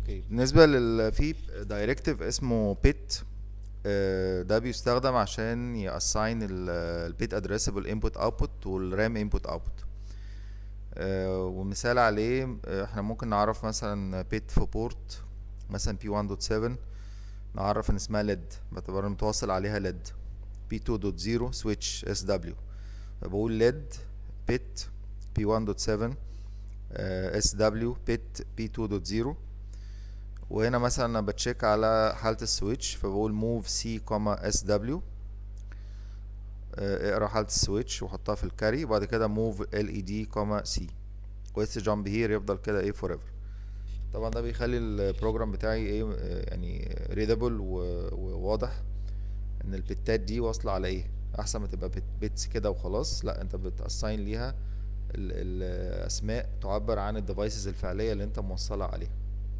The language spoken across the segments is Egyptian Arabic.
اوكي بالنسبه لل في دايركتيف اسمه بيت ده بيستخدم عشان ياساين البيت ادريسبل انبوت اوتبوت والرام انبوت اوتبوت ومثال عليه آه، احنا ممكن نعرف مثلا بيت في بورت مثلا بي 1.7 نعرف ان اسمها ليد باعتبار متواصل عليها ليد بي 2.0 سويتش اس دبليو فبقول ليد بيت بي 1.7 اس دبليو بيت بي 2.0 وهنا مثلا انا بتشيك على حالة السويتش فبقول موف سي كوما اس دبليو اقرا حالة السويتش وحطها في الكاري وبعد كده موف ال اي دي كوما سي واس جامب هير يفضل كده ايه فور ايفر طبعا ده بيخلي البروجرام بتاعي ايه آه، يعني ريدابل وواضح ان البتات دي واصله على ايه احسن ما تبقى بيتس كده وخلاص لا انت بتاساين ليها الاسماء تعبر عن الديفايسز الفعليه اللي انت موصلها عليها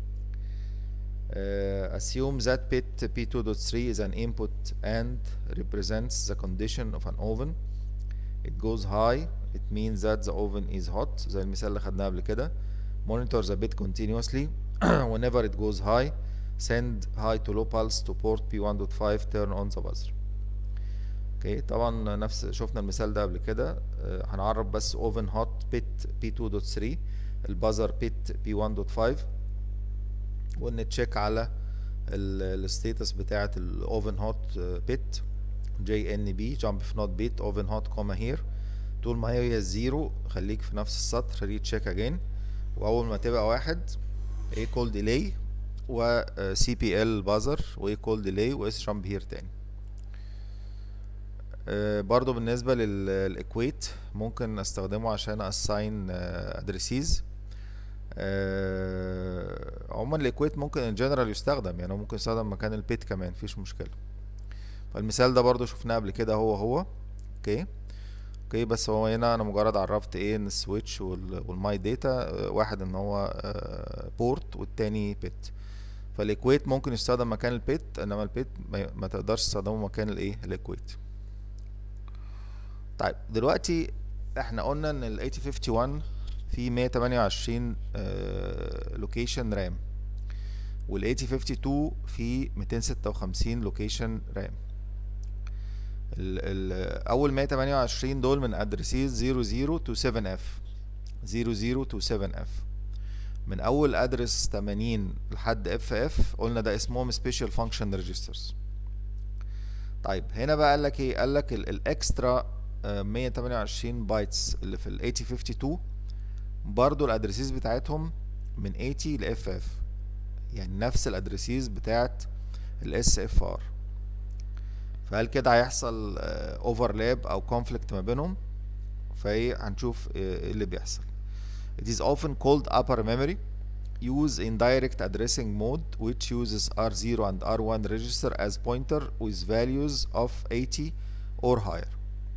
Uh, assume that bit P2.3 is an input and represents the condition of an oven. It goes high, it means that the oven is hot زي المثال اللي خدناه قبل كده. Monitor the bit continuously. Whenever it goes high, send high to low pulse to port P1.5 turn on the buzzer. اوكي طبعا نفس شفنا المثال ده قبل كده آه، هنعرف بس oven hot bit P2.3 البازر bit P1.5 ونتشيك على الستيتس بتاعه الاوفن هوت بيت جي ان بي جامب في نوت بيت اوفن هوت كوما هير طول ما هي زيرو خليك في نفس السطر ري تشيك اجين واول ما تبقى واحد ايه كول ديلي و سي بي ال بازر وايه كول ديلي واس جامب هير تاني آه، برضو بالنسبة للاكويت ممكن استخدمه عشان اساين ادريسيز عموما الاكويت ممكن ان جنرال يستخدم يعني هو ممكن يستخدم مكان البيت كمان مفيش مشكلة فالمثال ده برضو شفناه قبل كده هو هو اوكي اوكي بس هو هنا انا مجرد عرفت ايه ان السويتش والماي داتا واحد ان هو بورت والتاني بيت فالاكويت ممكن يستخدم مكان البيت انما البيت ما- ما تقدرش تستخدمه مكان الايه الاكويت طيب دلوقتي احنا قلنا ان ال 8051 في 128 لوكيشن رام وال 8052 في 256 لوكيشن رام ال ال اول 128 دول من ادرسيز 00 to 7F 00 to 7F من اول ادرس 80 لحد FF قلنا ده اسمهم سبيشال فانكشن ريجسترز طيب هنا بقى قال لك ايه قال لك الاكسترا 128 بايتس اللي في ال 8052 برضو الادرسيز بتاعتهم من 80 ل FF يعني نفس الادرسيز بتاعت الاس اف ار فهل كده هيحصل اوفرلاب او كونفليكت ما بينهم فايه هنشوف ايه اللي بيحصل it is often called upper memory used in direct addressing mode which uses R0 and R1 register as pointer with values of 80 or higher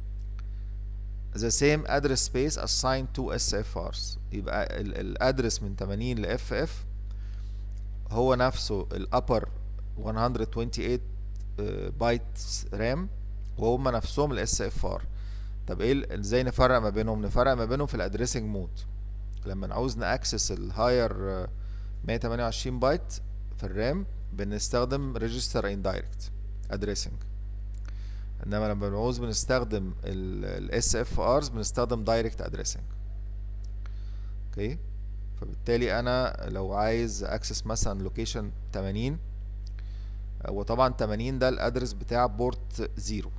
the same address space assigned to SFRs يبقى الادرس من 80 ل FF هو نفسه الابر 128 بايتس رام وهم نفسهم الاس اف ار طب ايه ال- ازاي نفرق ما بينهم نفرق ما بينهم في الادريسنج مود لما نعوز ناكسس الهاير 128 بايت في الرام بنستخدم ريجستر اندايركت ادريسنج انما لما بنعوز بنستخدم الاس اف ارز بنستخدم دايركت ادريسنج اوكي فبالتالي انا لو عايز اكسس مثلا لوكيشن 80 وطبعا 80 ده الادرس بتاع بورت زيرو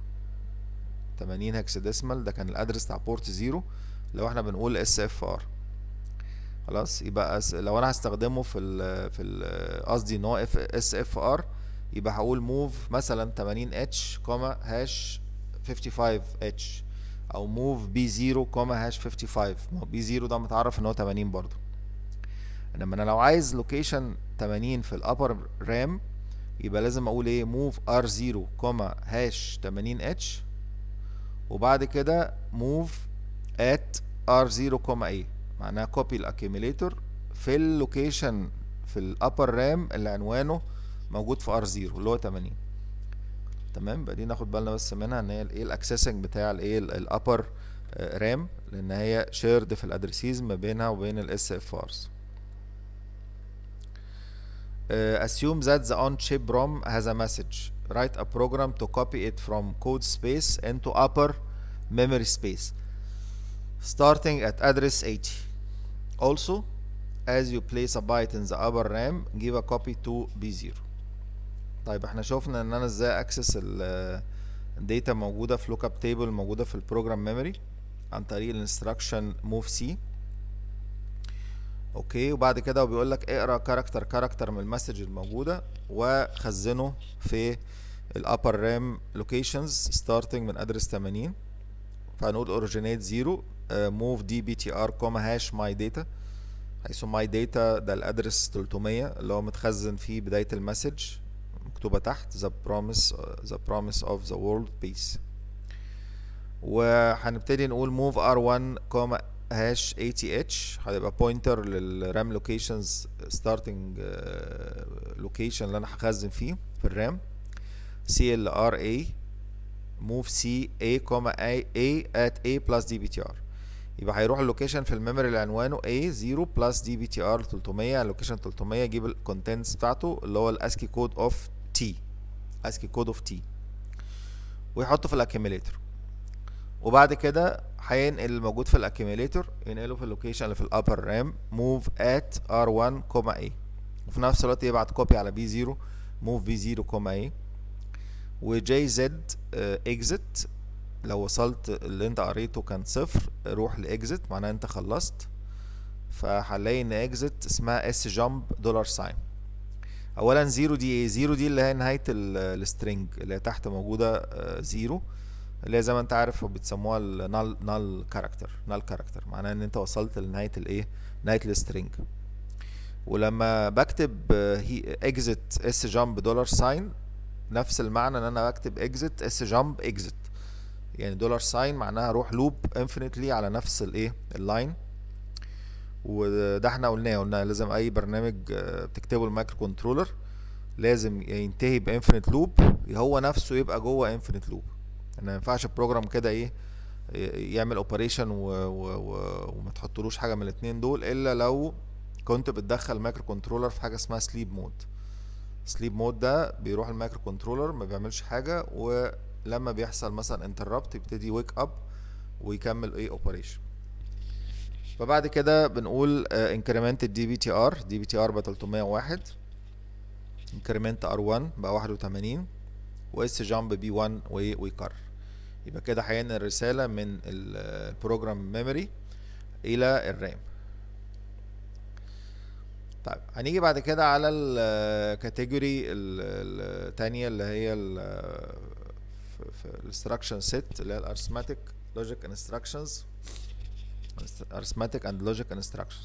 80 هكسديسمال ده كان الادرس بتاع بورت زيرو لو احنا بنقول اس اف ار خلاص يبقى أس- لو انا هستخدمه في ال في ال قصدي ان هو اف اس اف ار يبقى هقول موف مثلا 80 اتش كوما هاش 55 اتش او موف بي 0 كوما هاش 55 ما هو بي 0 ده متعرف ان هو 80 برضو انما انا لو عايز لوكيشن 80 في الابر رام يبقى لازم اقول ايه موف ار 0 كوما هاش 80 اتش وبعد كده موف ات ار 0 كوما ايه معناها كوبي الاكيوميليتور في اللوكيشن في الابر رام اللي عنوانه موجود في ار 0 اللي هو 80 تمام بقى دي ناخد بالنا بس منها ان هي الايه الاكسسنج بتاع الايه الابر رام لان هي شيرد في الادرسيز ما بينها وبين الاس اف ارز Uh, assume that the on-chip ROM has a message. Write a program to copy it from code space into upper memory space, starting at address 80. Also, as you place a byte in the upper RAM, give a copy to B0. طيب احنا شفنا ان انا ازاي اكسس الداتا موجوده في لوك اب تيبل موجوده في البروجرام ميموري عن طريق الانستراكشن موف سي اوكي وبعد كده بيقول لك اقرا كاركتر كاركتر من المسج الموجوده وخزنه في الابر رام لوكيشنز ستارتنج من ادرس 80 فهنقول اوريجينيت 0 موف دي بي تي ار كوما هاش ماي داتا حيث ماي داتا ده الادرس 300 اللي هو متخزن فيه بدايه المسج مكتوبه تحت the promise the promise of the world peace وهنبتدي نقول move r1 كوما هاش ATH هيبقى بوينتر للرام لوكيشنز ستارتنج لوكيشن اللي انا هخزن فيه في الرام CLRA move C A كوما A, A at A plus DBTR يبقى هيروح اللوكيشن في الميموري اللي عنوانه A 0 plus DBTR 300 اللوكيشن 300 يجيب الكونتنتس بتاعته اللي هو الاسكي كود اوف T اسكي كود اوف T ويحطه في الاكيميليتر وبعد كده هينقل الموجود في الاكيميليتر ينقله في اللوكيشن اللي في الابر رام موف ات r1 كوما a وفي نفس الوقت يبعت كوبي على بي 0 موف بي 0 كوما a وجي زد اكزت لو وصلت اللي انت قريته كان صفر روح لاكزت معناها انت خلصت فهنلاقي ان اكزت اسمها اس جامب دولار ساين اولا زيرو دي ايه زيرو دي اللي هي نهايه السترنج اللي هي تحت موجوده زيرو اللي هي زي ما انت عارف بتسموها النال نال كاركتر نال كاركتر معناها ان انت وصلت لنهايه الايه نهايه السترنج ولما بكتب اكزت اس جامب دولار ساين نفس المعنى ان انا بكتب اكزت اس جامب اكزت يعني دولار ساين معناها روح لوب انفينيتلي على نفس الايه اللاين وده احنا قلناه قلنا لازم اي برنامج بتكتبه المايكرو كنترولر لازم ينتهي بانفينيت لوب هو نفسه يبقى جوه انفينيت لوب ان ما ينفعش البروجرام كده ايه يعمل اوبريشن وما تحطلوش حاجه من الاثنين دول الا لو كنت بتدخل مايكرو كنترولر في حاجه اسمها سليب مود سليب مود ده بيروح المايكرو كنترولر ما بيعملش حاجه ولما بيحصل مثلا انتربت يبتدي ويك اب ويكمل ايه اوبريشن فبعد كده بنقول انكريمنت الدي بي تي ار دي بي تي ار بقى 301 انكريمنت ار 1 بقى 81 واس جامب بي 1 ويكرر يبقى كده هينقل الرسالة من البروجرام ميموري إلى الرام طيب هنيجي بعد كده على الكاتيجوري التانية اللي هي في الانستراكشن سيت اللي هي الارثماتيك لوجيك انستراكشنز arithmetic and logic instructions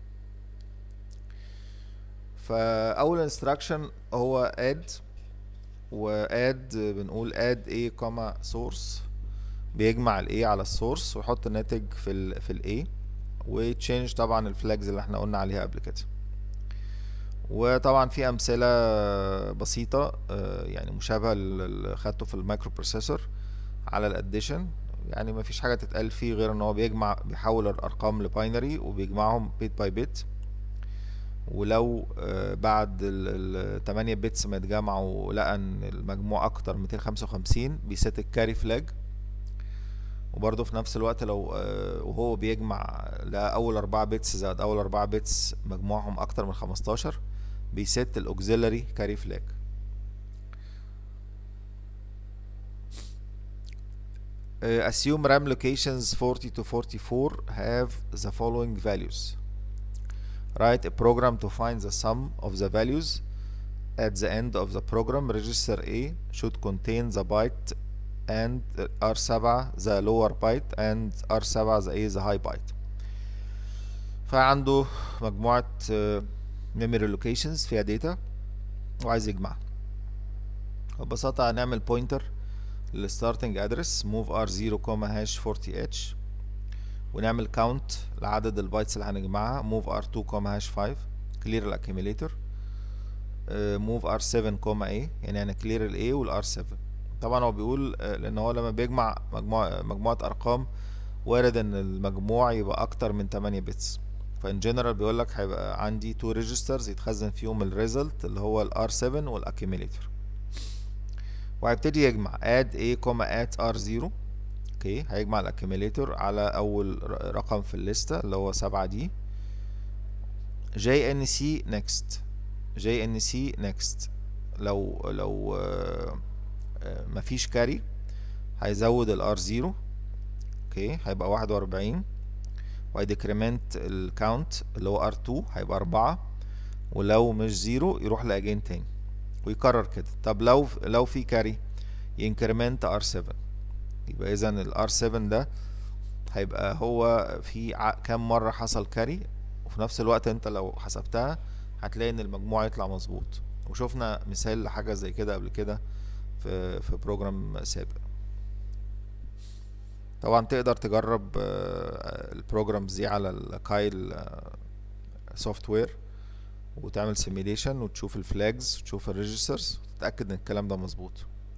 فاول انستراكشن هو add و add بنقول add a كوما source بيجمع ال a على السورس ويحط الناتج في ال في ال a وتشينج طبعا الفلاجز اللي احنا قلنا عليها قبل كده وطبعا في امثله بسيطه يعني مشابهه اللي خدته في المايكرو بروسيسور على الاديشن يعني ما فيش حاجه تتقال فيه غير ان هو بيجمع بيحول الارقام لباينري وبيجمعهم بيت باي بيت ولو بعد ال 8 بيتس ما يتجمعوا لقى ان المجموع اكتر 255 بيسيت الكاري فلاج وبرضه في نفس الوقت لو وهو بيجمع لقى اول 4 بيتس زائد اول 4 بيتس مجموعهم اكتر من 15 بيسيت الاوكسيلري كاري فلاج Uh, assume RAM locations 40 to 44 have the following values. Write a program to find the sum of the values. At the end of the program, register A should contain the byte and R7 the lower byte and R7 the A the high byte. فعنده مجموعة uh, memory locations فيها data وعايز يجمعها. ببساطة هنعمل pointer للستارتنج ادرس موف ار 0 كوما هاش 40 اتش ونعمل كاونت لعدد البايتس اللي هنجمعها موف ار 2 كوما هاش 5 كلير الاكيميليتور موف ار 7 كوما اي يعني هنكلير الاي والار 7 طبعا هو بيقول لان هو لما بيجمع مجموعة مجموعة ارقام وارد ان المجموع يبقى اكتر من 8 بتس فان جنرال بيقول لك هيبقى عندي تو ريجسترز يتخزن فيهم الريزلت اللي هو الار 7 والاكيوميليتور وهيبتدي يجمع اد a كوما at r 0 اوكي هيجمع الاكيوميليتور على اول رقم في الليسته اللي هو 7 دي جي ان سي نيكست جي ان سي نيكست لو لو آه، آه، مفيش كاري هيزود الار 0 اوكي هيبقى 41 وهيديكريمنت الكاونت اللي هو ار 2 هيبقى 4 ولو مش زيرو يروح لاجين تاني ويكرر كده طب لو لو في كاري ينكريمنت ار 7 يبقى اذا الار 7 ده هيبقى هو في كام مرة حصل كاري وفي نفس الوقت انت لو حسبتها هتلاقي ان المجموع يطلع مظبوط وشفنا مثال لحاجة زي كده قبل كده في في بروجرام سابق طبعا تقدر تجرب البروجرامز دي على الكايل سوفت وير وتعمل سيميليشن وتشوف الفلاجز وتشوف الريجسترز تتاكد ان الكلام ده مظبوط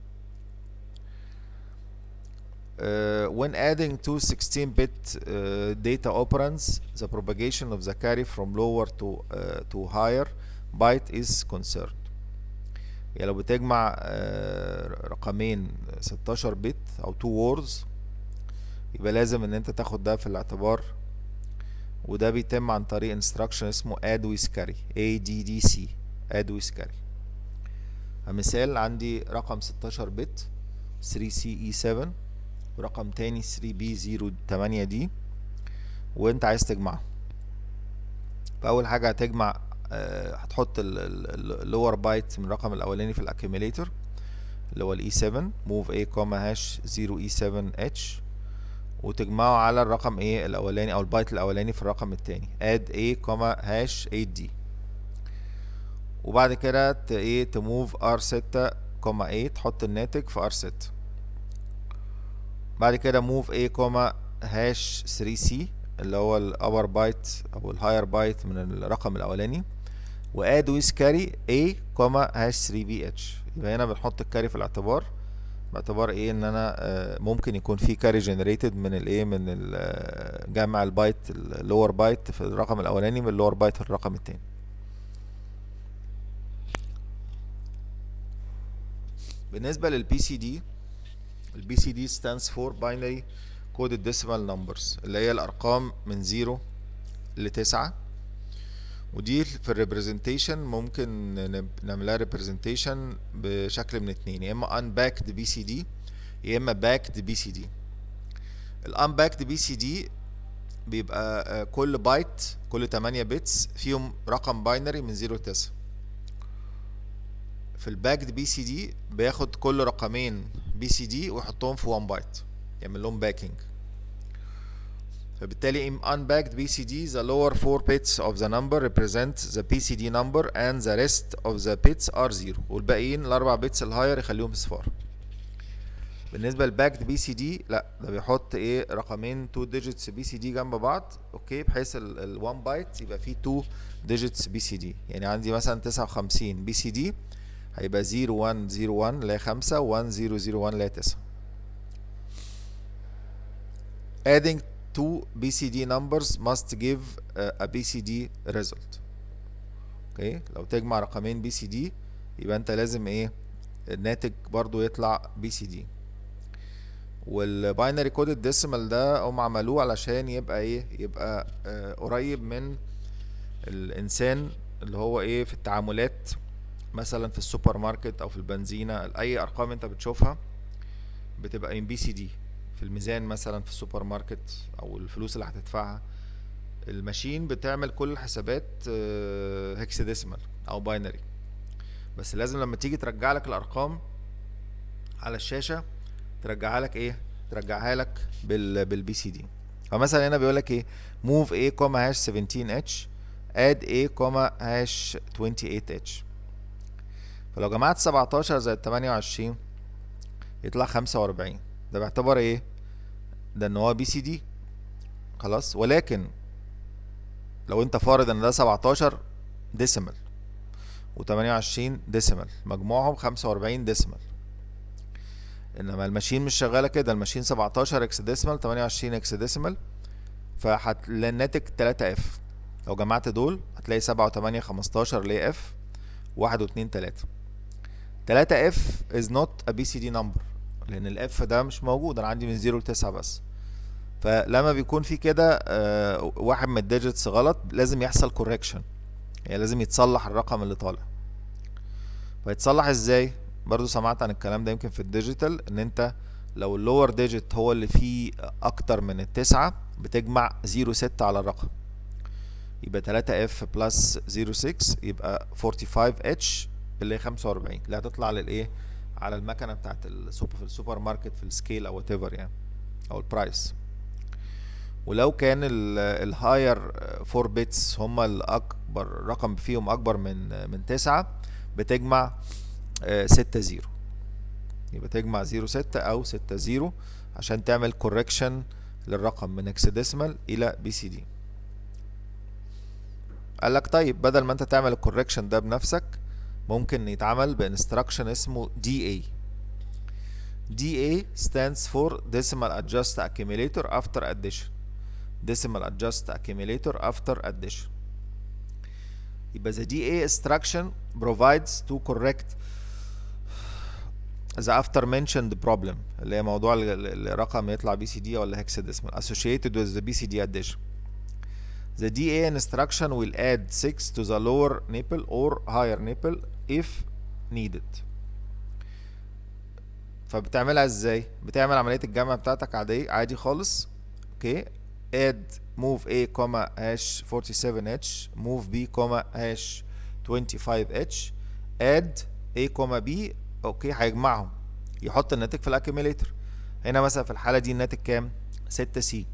Uh, when adding two 16-bit uh, data operands, the propagation of the carry from lower to uh, to higher byte is concerned. يعني لو بتجمع uh, رقمين 16 بت او 2 words يبقى لازم ان انت تاخد ده في الاعتبار وده بيتم عن طريق instruction اسمه add with carry ADDC add with carry مثال عندي رقم 16 بت 3CE7 ورقم تاني 3B08 دي وانت عايز تجمعهم فاول حاجه هتجمع أه هتحط اللور بايت من الرقم الاولاني في الاكيوميليتور اللي هو الاي 7 موف a كوما هاش 0 اي 7 اتش وتجمعه على الرقم ايه الاولاني او البايت الاولاني في الرقم التاني add a كوما هاش 8 دي وبعد كده ت ايه تموف ار 6 كوما 8 تحط الناتج في ار 6 بعد كده موف a كوما هاش 3 سي اللي هو الابر بايت او الهاير بايت من الرقم الاولاني واد ويز كاري a كوما هاش 3 بي اتش يبقى هنا بنحط الكاري في الاعتبار باعتبار ايه ان انا ممكن يكون في كاري جنريتد من الايه من جمع البايت اللور بايت في الرقم الاولاني من اللور بايت في الرقم التاني بالنسبه للبي سي دي البي سي دي stands for binary coded decimal numbers اللي هي الارقام من 0 ل 9 ودي في الريبريزنتيشن ممكن نعملها ريبريزنتيشن بشكل من اتنين يا اما unbacked بي سي دي يا اما backed بي سي دي الانباكد بي سي دي بيبقى كل بايت كل 8 بيتس فيهم رقم باينري من 0 ل 9 في الباكد بي سي دي بياخد كل رقمين بي سي دي ويحطهم في 1 بايت يعمل لهم باكينج فبالتالي in unbacked BCD the lower 4 bits of the number represent the BCD number and the rest of the bits are zero والباقيين الاربع بيتس الهاير يخليهم اصفار بالنسبه للباكد بي سي دي لا ده بيحط ايه رقمين 2 digits بي سي دي جنب بعض اوكي بحيث ال 1 بايت يبقى فيه 2 digits بي سي دي يعني عندي مثلا 59 بي سي دي هيبقى 0 1 0 1 اللي هي 5 1 0 0 1 اللي هي 9 adding two BCD numbers must give a BCD result اوكي لو تجمع رقمين BCD يبقى انت لازم ايه الناتج برضو يطلع BCD والباينري كودد ديسيمال ده هم عملوه علشان يبقى ايه يبقى آه قريب من الانسان اللي هو ايه في التعاملات مثلا في السوبر ماركت او في البنزينه اي ارقام انت بتشوفها بتبقى ام بي سي دي في الميزان مثلا في السوبر ماركت او الفلوس اللي هتدفعها الماشين بتعمل كل الحسابات هكسديسمال او باينري بس لازم لما تيجي ترجع لك الارقام على الشاشه ترجعها لك ايه ترجعها لك بال بالبي سي دي فمثلا هنا بيقول لك ايه موف a كوما هاش 17 اتش اد a كوما هاش 28 اتش فلو جمعت 17 زائد 28 يطلع 45 ده بيعتبر ايه ده ان هو بي سي دي خلاص ولكن لو انت فارض ان ده 17 ديسيمال و28 ديسيمال مجموعهم 45 ديسيمال انما الماشين مش شغاله كده الماشين 17 اكس ديسيمال 28 اكس ديسيمال فهتلاقي الناتج 3 اف لو جمعت دول هتلاقي سبعة وتمانية خمستاشر اللي هي اف واحد واتنين تلاتة تلاتة اف is not a BCD number لأن الاف ده مش موجود أنا عندي من زيرو لتسعة بس فلما بيكون في كده آه، واحد من الديجيتس غلط لازم يحصل كوركشن يعني لازم يتصلح الرقم اللي طالع فيتصلح ازاي برضو سمعت عن الكلام ده يمكن في الديجيتال ان انت لو اللور ديجيت هو اللي فيه اكتر من التسعة بتجمع زيرو ستة على الرقم يبقى تلاتة اف بلس زيرو سكس يبقى فورتي فايف اتش اللي هي خمسة واربعين اللي هتطلع للايه على المكنة بتاعت السوبر في السوبر ماركت في السكيل او whatever يعني او البرايس ولو كان الهاير 4 بيتس هما الاكبر رقم فيهم اكبر من من تسعة بتجمع آه، ستة زيرو يبقى تجمع زيرو ستة او ستة زيرو عشان تعمل كوركشن للرقم من اكسديسمال الى بي سي دي قال لك طيب بدل ما انت تعمل الكوركشن ده بنفسك ممكن يتعمل بانستراكشن اسمه DA DA stands for Decimal Adjust Accumulator After Addition Decimal Adjust Accumulator After Addition يبقى the DA instruction provides to correct the after mentioned problem اللي هي موضوع ال- ال- الرقم يطلع بي سي دي ولا hexadecimal associated with the BCD addition The DA instruction will add 6 to the lower nipple or higher nipple if needed. فبتعملها ازاي؟ بتعمل عملية الجمع بتاعتك عادي عادي خالص اوكي add move A comma hash 47H move B comma hash 25H add A comma B اوكي هيجمعهم يحط الناتج في الاكيوميليتر هنا مثلا في الحالة دي الناتج كام؟ 6 سي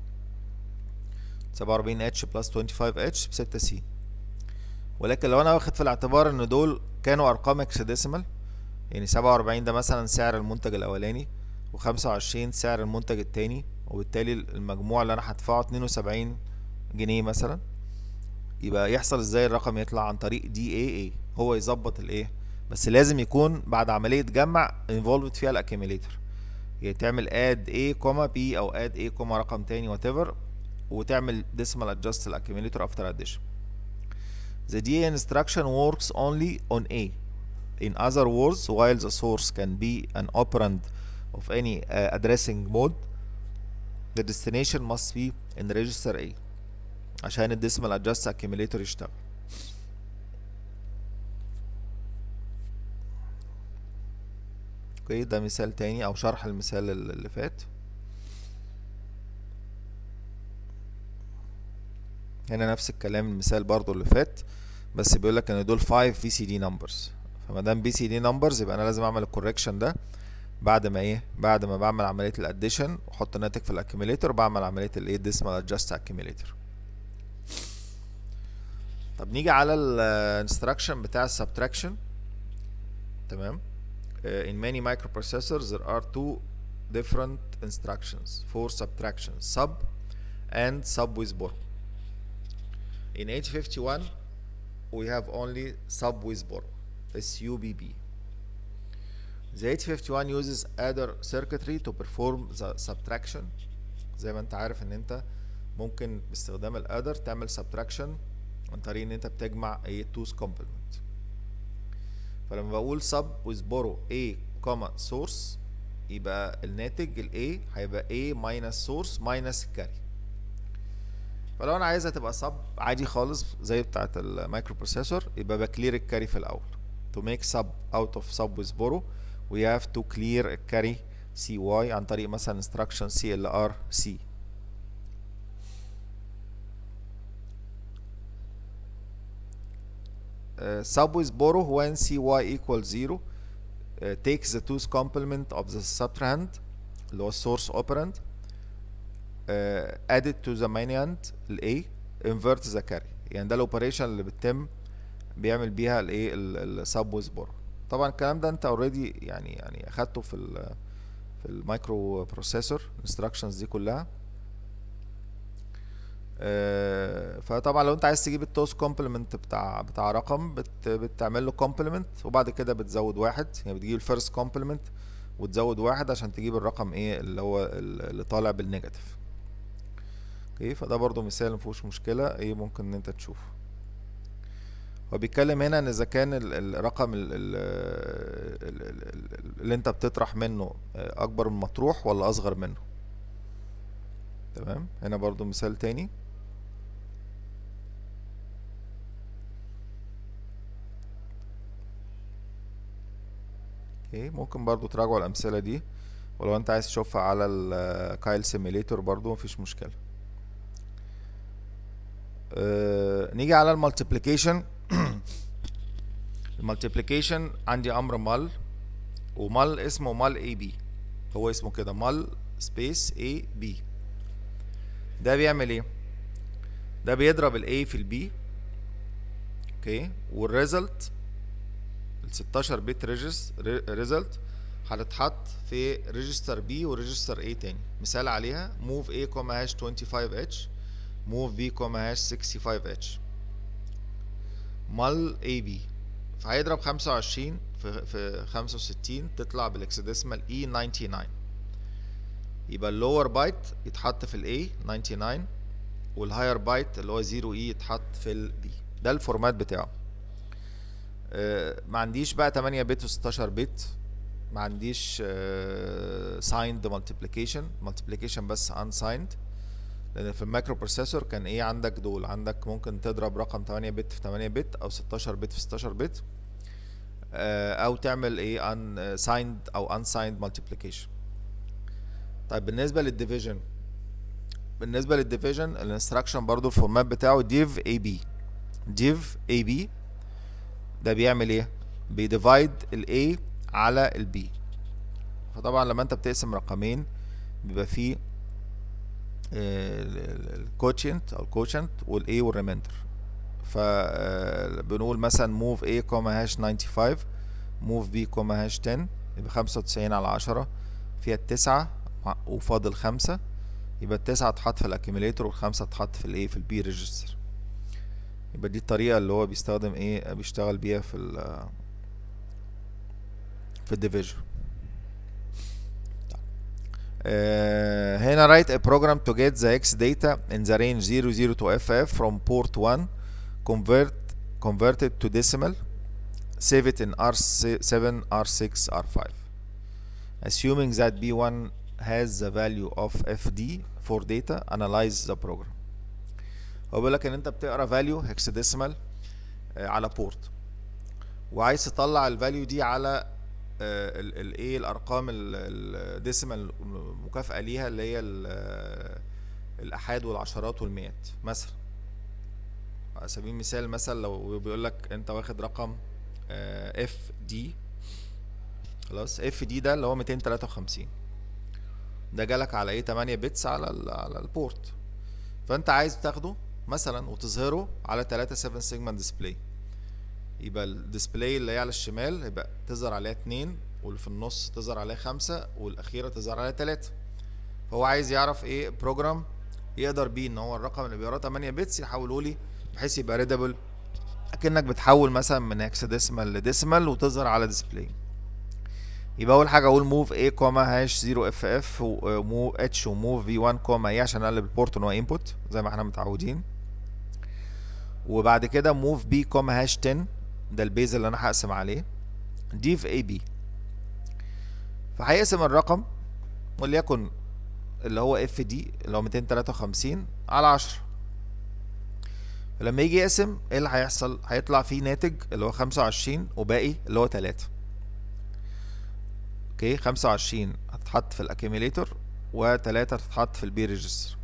47 اتش بلس 25 اتش ب 6 سي ولكن لو انا واخد في الاعتبار ان دول كانوا ارقام اكسديسيمال يعني 47 ده مثلا سعر المنتج الاولاني و25 سعر المنتج التاني وبالتالي المجموع اللي انا هدفعه 72 جنيه مثلا يبقى يحصل ازاي الرقم يطلع عن طريق دي اي اي هو يظبط الايه بس لازم يكون بعد عمليه جمع انفولفد فيها الاكيوميليتر يعني تعمل اد A كوما B او اد A كوما رقم تاني whatever وتعمل decimal adjust الاكيوميليتر after addition The DA instruction works only on A. In other words, while the source can be an operand of any uh, addressing mode, the destination must be in register A عشان ال decimal adjust accumulator يشتغل. اوكي ده مثال تاني او شرح المثال اللي فات. هنا نفس الكلام المثال برضو اللي فات بس بيقول لك ان دول 5 في سي دي نمبرز فما دام بي سي دي نمبرز يبقى انا لازم اعمل الكوركشن ده بعد ما ايه بعد ما بعمل عمليه الاديشن واحط الناتج في الاكيوميليتر بعمل عمليه الايه ديسمال ادجست اكيوميليتر طب نيجي على الانستراكشن بتاع السبتراكشن تمام uh, in many microprocessors there are two different instructions for subtraction sub and sub with borrow in H51 we have only sub with borrow SUBB the H51 uses adder circuitry to perform the subtraction زي ما انت عارف ان انت ممكن باستخدام الادر تعمل subtraction عن طريق ان انت بتجمع ايه two's complement فلما بقول sub with borrow A comma source يبقى الناتج ال A هيبقى A minus source minus الكاري فلو انا عايزها تبقى sub عادي خالص زي بتاعة المايكرو بروسيسور يبقى بكلير الكاري في الاول to make sub out of sub with borrow we have to clear الكاري CY عن طريق مثلا instruction CLR C uh, sub with borrow when cy equals 0 uh, takes the two's complement of the subtrahend اللي هو السورس operand uh, added to the maniand ال A invert the carry يعني ده الاوبريشن اللي بتتم بيعمل بيها الايه السب with borrow طبعا الكلام ده انت اوريدي يعني يعني اخدته في ال في المايكرو بروسيسور instructions دي كلها آه، فطبعا لو انت عايز تجيب التوس كومبلمنت بتاع بتاع رقم بت بتعمل له كومبلمنت وبعد كده بتزود واحد يعني بتجيب الفيرست كومبلمنت وتزود واحد عشان تجيب الرقم ايه اللي هو اللي طالع بالنيجاتيف اوكي فده برضو مثال مفيهوش مشكلة ايه ممكن ان انت تشوفه هو بيتكلم هنا ان اذا كان ال- الرقم ال- ال- ال- ال- اللي انت بتطرح منه اكبر من المطروح ولا اصغر منه تمام هنا برضو مثال تاني اوكي ممكن برضو تراجعوا الامثله دي ولو انت عايز تشوفها على الكايل سيميليتور برضو مفيش مشكله أه نيجي على المالتيبليكيشن المالتيبليكيشن عندي امر مال ومال اسمه مال اي بي هو اسمه كده مال سبيس اي بي ده بيعمل ايه ده بيضرب الاي في البي اوكي والريزلت ال 16 بت ريزلت هتتحط في ريجستر بي وريجستر اي تاني مثال عليها move a كوما هاش 25h move b كوما هاش 65h مال اي بي فهيضرب 25 في في 65 تطلع بالاكسديسمال اي 99 يبقى اللور بايت يتحط في الاي 99 والهاير بايت اللي هو 0 اي يتحط في البي ده الفورمات بتاعه آه ما عنديش بقى 8 بت و16 بت ما عنديش سايند مالتيبليكيشن مالتيبليكيشن بس unsigned لان في المايكرو بروسيسور كان ايه عندك دول عندك ممكن تضرب رقم 8 بت في 8 بت او 16 بت في 16 بت او تعمل ايه unsigned او unsigned multiplication طيب بالنسبه للديفيجن بالنسبه للديفيجن الانستراكشن برضو الفورمات بتاعه div ab div ab ده بيعمل ايه بيديفايد ال a على ال b فطبعا لما انت بتقسم رقمين بيبقى فيه الكوتشنت او الكوتشنت والاي والريميندر فبنقول مثلا موف a كوما هاش 95 موف b كوما هاش 10 يبقى 95 على 10 فيها التسعة وفاضل خمسة يبقى التسعة تحط في الاكيميليتور والخمسة تحط في الايه في البي ريجستر يبقى دي الطريقة اللي هو بيستخدم ايه بيشتغل بيها في ال في الديفيجن Uh, هنا write a program to get the x data in the range 00 to FF from port 1 convert convert it to decimal save it in R7 R6 R5 assuming that B1 has the value of FD for data analyze the program هو بيقول لك ان انت بتقرا value hexadecimal على port وعايز تطلع الفاليو دي على الايه الارقام الديسيمال المكافئه ليها اللي هي الاحاد والعشرات والمئات مثلا على سبيل المثال مثلا لو بيقول لك انت واخد رقم اف دي خلاص اف دي ده اللي هو 253 ده جالك على ايه 8 بتس على ال على البورت فانت عايز تاخده مثلا وتظهره على 3 7 سيجمنت ديسبلاي يبقى الديسبلاي اللي هي على الشمال يبقى تظهر عليها اتنين واللي في النص تظهر عليها خمسة والأخيرة تظهر عليها تلاتة فهو عايز يعرف ايه بروجرام يقدر بيه ان هو الرقم اللي بيقراه 8 بتس يحوله لي بحيث يبقى ريدابل اكنك بتحول مثلا من هكساديسمال لديسمال وتظهر على ديسبلاي يبقى اول حاجه اقول موف a كوما هاش 0 اف اف وموف اتش وموف في 1 كوما ايه عشان اقلب البورت ان هو انبوت زي ما احنا متعودين وبعد كده موف بي كوما هاش 10 ده البيز اللي انا هقسم عليه دي في اي بي فهيقسم الرقم وليكن اللي هو اف دي اللي هو 253 على 10 فلما يجي يقسم ايه اللي هيحصل هيطلع فيه ناتج اللي هو 25 وباقي اللي هو 3 اوكي 25 هتتحط في الاكيميليتور و3 هتتحط في البي ريجستر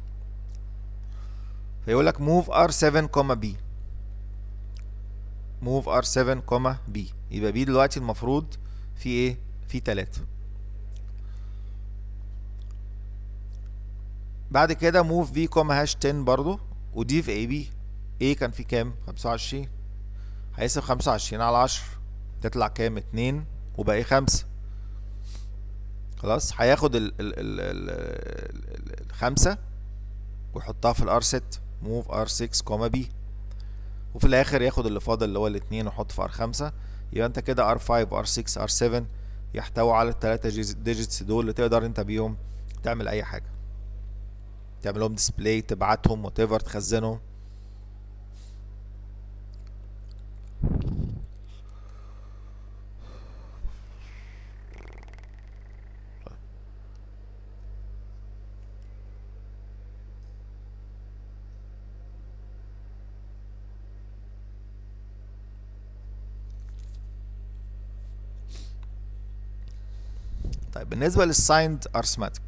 فيقول لك موف ار 7 كوما بي موف ار 7 كوما بي يبقى بي دلوقتي المفروض في ايه في 3 بعد كده موف بي كوما هاش 10 برضو ودي في اي بي ايه كان في كام 25 هيقسم 25 على 10 تطلع كام 2 وباقي 5 خلاص هياخد ال ال ال ال الخمسة ويحطها في الار 6 موف ار 6 كوما بي وفي الاخر ياخد اللي فاضل اللي هو الاتنين ويحطه في ار 5 يبقى انت كده ار 5 ار 6 ار 7 يحتوي على التلاتة ديجيتس دول اللي تقدر انت بيهم تعمل اي حاجة تعمل لهم ديسبلاي تبعتهم وات ايفر تخزنهم طيب بالنسبه للسايند ارثماتيك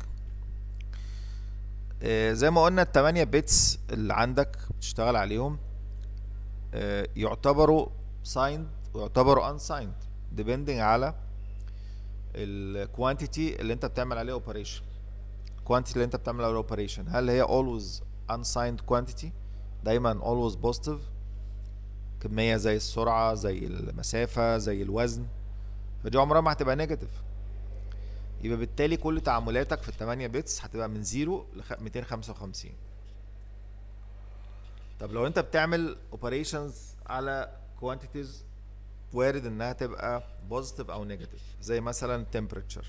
زي ما قلنا التمانية بيتس اللي عندك بتشتغل عليهم آه، يعتبروا سايند ويعتبروا unsigned depending على الكوانتيتي اللي انت بتعمل عليه اوبريشن الكوانتيتي اللي انت بتعمل عليه اوبريشن هل هي always unsigned quantity دايما always positive كمية زي السرعة زي المسافة زي الوزن فدي عمرها ما هتبقى نيجاتيف يبقى بالتالي كل تعاملاتك في التمانية بيتس هتبقى من زيرو ل 255 طب لو انت بتعمل اوبريشنز على كوانتيتيز وارد انها تبقى بوزيتيف او نيجاتيف زي مثلا temperature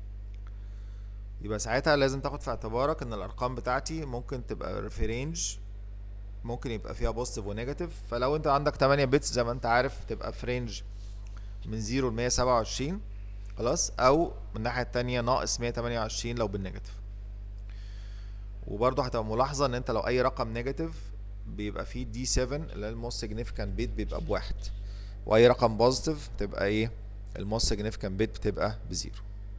يبقى ساعتها لازم تاخد في اعتبارك ان الارقام بتاعتي ممكن تبقى في رينج ممكن يبقى فيها بوزيتيف ونيجاتيف فلو انت عندك 8 بيتس زي ما انت عارف تبقى في رينج من 0 ل 127 خلاص او من الناحيه التانية ناقص 128 لو بالنيجاتيف وبرضه هتبقى ملاحظه ان انت لو اي رقم نيجاتيف بيبقى فيه دي 7 اللي هي الموست سيجنيفيكانت بيت بيبقى بواحد واي رقم بوزيتيف بتبقى ايه الموست سيجنيفيكانت بيت بتبقى بزيرو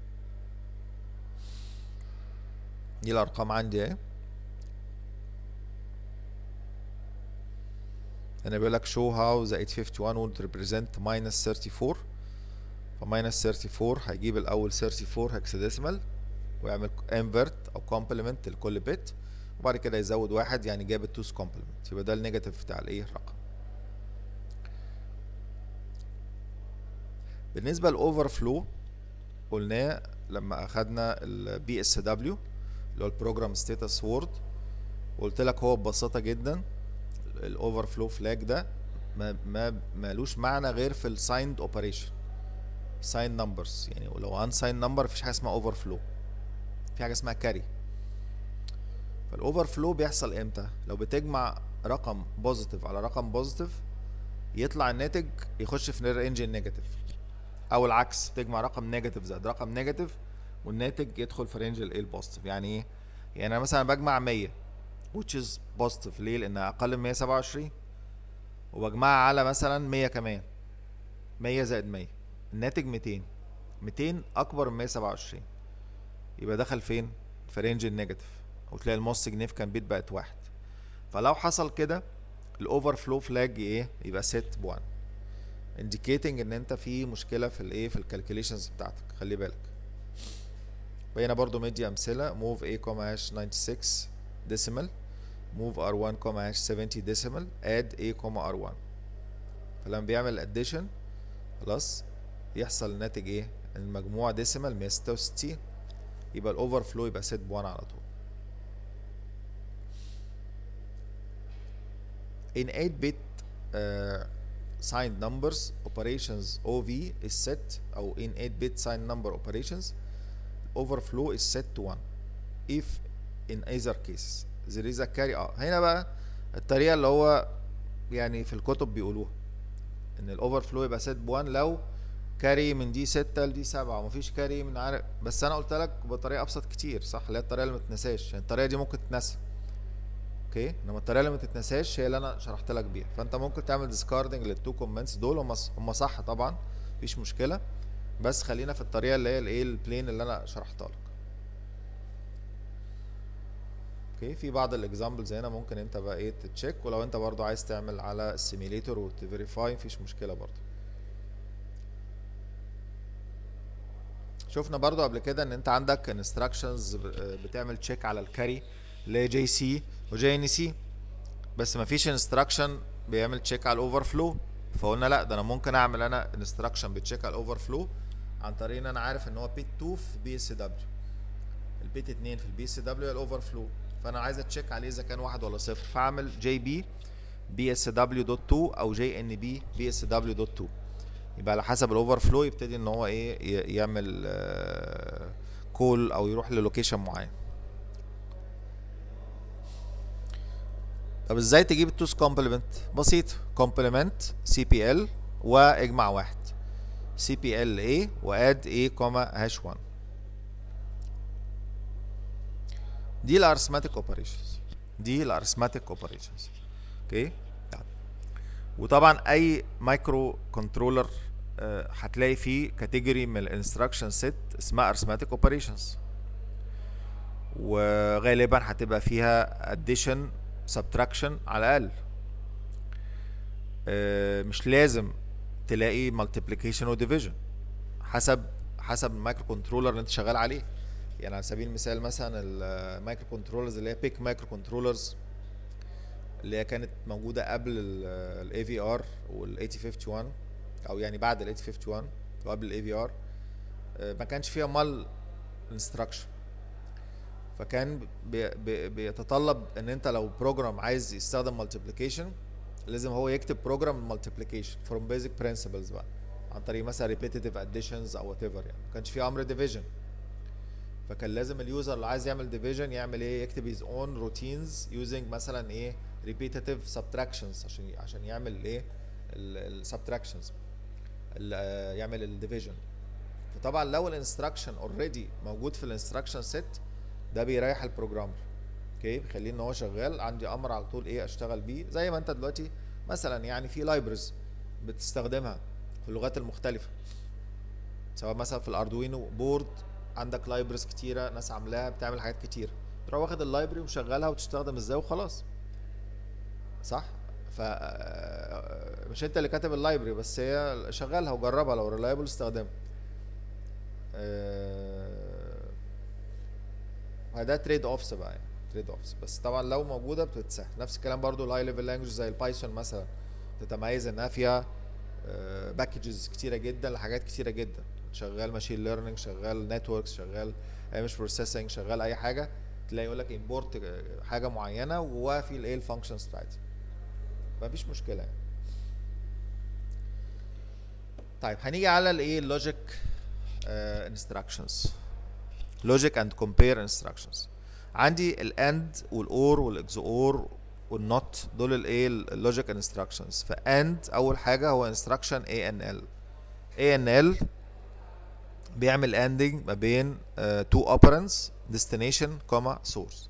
دي الارقام عندي اهي هنا بيقول لك show how the 851 would represent minus 34 ف minus 34 هيجيب الاول 34 هكساديسمال ويعمل invert او complement لكل بت وبعد كده يزود واحد يعني جاب التوس complement يبقى ده النيجاتيف بتاع الايه الرقم بالنسبه للاوفر فلو قلناه لما اخدنا البي اس دبليو اللي هو البروجرام ستاتس وورد وقلت لك هو ببساطه جدا الاوفر فلو فلاج ده ما ما مالوش معنى غير في السايند اوبريشن ساين نمبرز يعني ولو ان ساين نمبر مفيش حاجه اسمها اوفر فلو في حاجه اسمها كاري فالاوفر فلو بيحصل امتى لو بتجمع رقم بوزيتيف على رقم بوزيتيف يطلع الناتج يخش في رينج النيجاتيف او العكس تجمع رقم نيجاتيف زائد رقم نيجاتيف والناتج يدخل في رينج الايه البوزيتيف يعني ايه يعني انا مثلا بجمع 100 which is positive ليه لانها اقل من 127 وبجمعها على مثلا 100 كمان 100 زائد 100 الناتج 200 200 اكبر من 127 يبقى دخل فين في رينج النيجاتيف وتلاقي الموست سيجنيفيكانت بيت بقت واحد فلو حصل كده الاوفر فلو فلاج ايه يبقى سيت ب 1 indicating ان انت في مشكله في الايه في الكالكوليشنز بتاعتك خلي بالك بقينا برضو مدي امثله move a hash 96 decimal move r1 hash 70 decimal add a r1 فلما بيعمل addition خلاص يحصل الناتج ايه المجموع ديسيمال 166 يبقى الاوفر فلو يبقى سيت ب 1 على طول in 8 bit uh, signed numbers operations OV is set او in 8 bit signed number operations overflow is set to 1 if in either cases there is a carry اه هنا بقى الطريقه اللي هو يعني في الكتب بيقولوها ان الاوفر فلو يبقى سيت ب 1 لو كاري من دي 6 لدي 7 ومفيش كاري من عارف بس انا قلت لك بطريقه ابسط كتير صح اللي هي الطريقه اللي ما تتنساش يعني الطريقه دي ممكن تتنسى اوكي انما الطريقه اللي ما تتنساش هي اللي انا شرحت لك بيها فانت ممكن تعمل ديسكاردنج للتو كومنتس دول هم هم صح طبعا مفيش مشكله بس خلينا في الطريقه اللي هي الايه البلين اللي انا شرحتها لك اوكي في بعض الاكزامبلز هنا ممكن انت بقى ايه تتشيك ولو انت برضو عايز تعمل على السيميليتور وتفيريفاي مفيش مشكله برضو شفنا برضو قبل كده ان انت عندك انستراكشنز بتعمل تشيك على الكاري اللي هي جي سي وجي ان سي بس مفيش انستراكشن بيعمل تشيك على الاوفر فلو فقلنا لا ده انا ممكن اعمل انا انستراكشن بتشيك على الاوفر فلو عن طريق ان انا عارف ان هو بيت 2 في بي اس دبليو البيت 2 في البي اس دبليو الاوفر فلو فانا عايز اتشيك عليه اذا كان واحد ولا صفر فاعمل جي بي بي اس دبليو دوت 2 او جي ان بي بي اس دبليو دوت 2 يبقى على حسب الاوفر فلو يبتدي ان هو ايه يعمل كول او يروح للوكيشن معين طب ازاي تجيب التوس كومبلمنت بسيط كومبلمنت سي بي ال واجمع واحد سي بي ال اي واد اي كوما هاش 1 دي الارثماتيك اوبريشنز دي الارثماتيك اوبريشنز اوكي وطبعا اي مايكرو كنترولر هتلاقي فيه كاتيجوري من الانستراكشن سيت اسمها ارثماتيك اوبريشنز وغالبا هتبقى فيها addition subtraction على الاقل آه، مش لازم تلاقي multiplication و division حسب حسب المايكرو كنترولر اللي انت شغال عليه يعني على سبيل المثال مثلا المايكرو كنترولرز اللي هي بيك مايكرو كنترولرز اللي هي كانت موجوده قبل الاي في ار وال 8051 او يعني بعد ال 8051 وقبل الاي في ار ما كانش فيها مال انستراكشن فكان بي بي بيتطلب ان انت لو بروجرام عايز يستخدم مالتيبليكيشن لازم هو يكتب بروجرام مالتيبليكيشن فروم بيزك برنسبلز بقى عن طريق مثلا ريبيتيتيف اديشنز او وات ايفر يعني ما كانش في امر ديفيجن فكان لازم اليوزر اللي عايز يعمل ديفيجن يعمل ايه يكتب هيز اون روتينز يوزنج مثلا ايه ريبيتيتيف سبتراكشنز عشان عشان يعمل ايه السبتراكشنز يعمل الديفيجن فطبعا لو الانستراكشن اوريدي موجود في الانستراكشن سيت ده بيريح البروجرامر اوكي بيخليه ان هو شغال عندي امر على طول ايه اشتغل بيه زي ما انت دلوقتي مثلا يعني في لايبرز بتستخدمها في اللغات المختلفه سواء مثلا في الاردوينو بورد عندك لايبرز كتيره ناس عاملاها بتعمل حاجات كتيره تروح واخد اللايبرري ومشغلها وتستخدم ازاي وخلاص صح ف مش انت اللي كاتب اللايبرري بس هي شغلها وجربها لو ريلايبل استخدمها ده تريد اوفس بقى يعني تريد اوفس بس طبعا لو موجوده بتتسهل نفس الكلام برضو الهاي ليفل لانجوج زي البايثون مثلا تتميز انها فيها باكجز كتيره جدا لحاجات كتيره جدا شغال ماشين ليرنينج شغال نتوركس شغال مش بروسيسنج شغال اي حاجه تلاقي يقول لك امبورت حاجه معينه وجواها في الايه الفانكشنز بتاعتها مفيش مشكله يعني طيب هنيجي على الايه اللوجيك انستراكشنز لوجيك اند كومبير انستراكشنز عندي الاند والاور والاكزور والنوت دول الايه اللوجيك انستراكشنز فاند اول حاجه هو انستراكشن اي ان ال اي ان ال بيعمل اندنج ما بين تو اوبرنتس destination comma source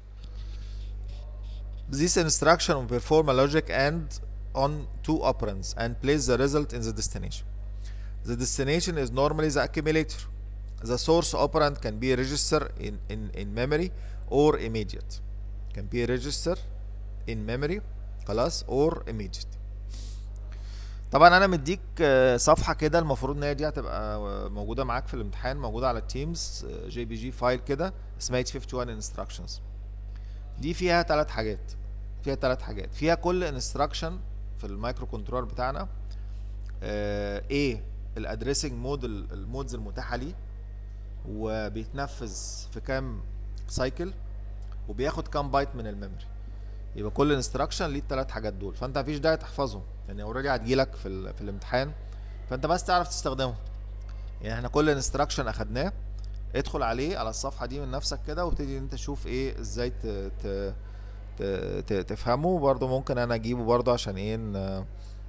this instruction will perform a logic and on two operands and place the result in the destination the destination is normally the accumulator the source operand can be register in, in, in memory or immediate can be register in memory خلاص or immediate طبعا انا مديك صفحه كده المفروض ان هي دي هتبقى موجوده معاك في الامتحان موجوده على التيمز جي بي جي فايل كده اسمها 51 انستراكشنز دي فيها ثلاث حاجات فيها ثلاث حاجات فيها كل انستراكشن في المايكرو كنترولر بتاعنا ايه الادريسنج مود المودز المتاحه ليه وبيتنفذ في كام سايكل وبياخد كام بايت من الميموري يبقى كل انستراكشن ليه الثلاث حاجات دول فانت مفيش داعي تحفظهم يعني اوريدي هتجيلك في ال في الامتحان فانت بس تعرف تستخدمهم يعني احنا كل انستراكشن اخدناه ادخل عليه على الصفحه دي من نفسك كده وابتدي انت تشوف ايه ازاي ت ت ت ت تفهمه برضه ممكن انا اجيبه برضه عشان ايه ان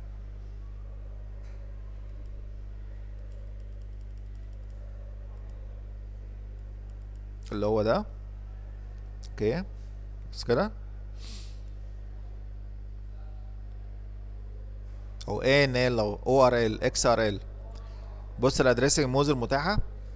اللي هو ده اوكي بس كده او اي ان ال او او ار ال اكس ار ال بص الادريسنج موز المتاحه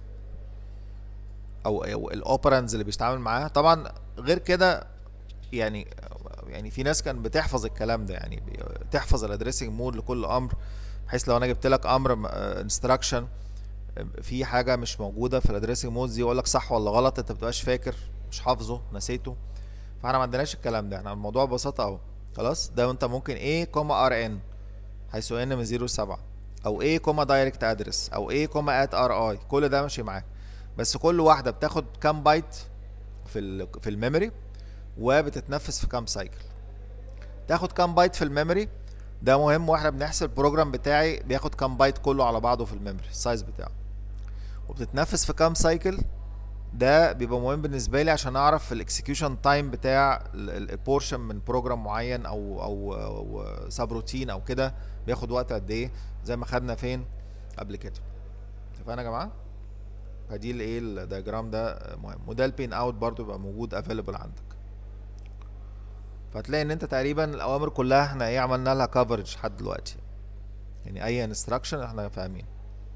او, أو الاوبرانز اللي بيستعمل معاها طبعا غير كده يعني يعني في ناس كان بتحفظ الكلام ده يعني تحفظ الادريسنج مود لكل امر بحيث لو انا جبت لك امر انستراكشن في حاجه مش موجوده في الادريسنج مود دي يقول لك صح ولا غلط انت بتبقاش فاكر مش حافظه نسيته فاحنا ما عندناش الكلام ده احنا الموضوع ببساطه اهو خلاص ده انت ممكن ايه كوما ار ان حيث ان من 0 7 او ايه كوما دايركت ادرس او ايه كوما ات ار اي كل ده ماشي معاك بس كل واحده بتاخد كام بايت في ال في الميموري وبتتنفذ في كام سايكل تاخد كام بايت في الميموري ده مهم واحنا بنحسب البروجرام بتاعي بياخد كام بايت كله على بعضه في الميموري السايز بتاعه وبتتنفذ في كام سايكل ده بيبقى مهم بالنسبه لي عشان اعرف الاكسكيوشن تايم بتاع البورشن من بروجرام معين او او او سب روتين او كده بياخد وقت قد ايه زي ما خدنا فين قبل كده اتفقنا يا جماعه فدي الايه الدياجرام ده مهم وده البين اوت برضو يبقى موجود افيلبل عندك فهتلاقي ان انت تقريبا الاوامر كلها احنا ايه عملنا لها كفرج لحد دلوقتي يعني اي انستراكشن احنا فاهمين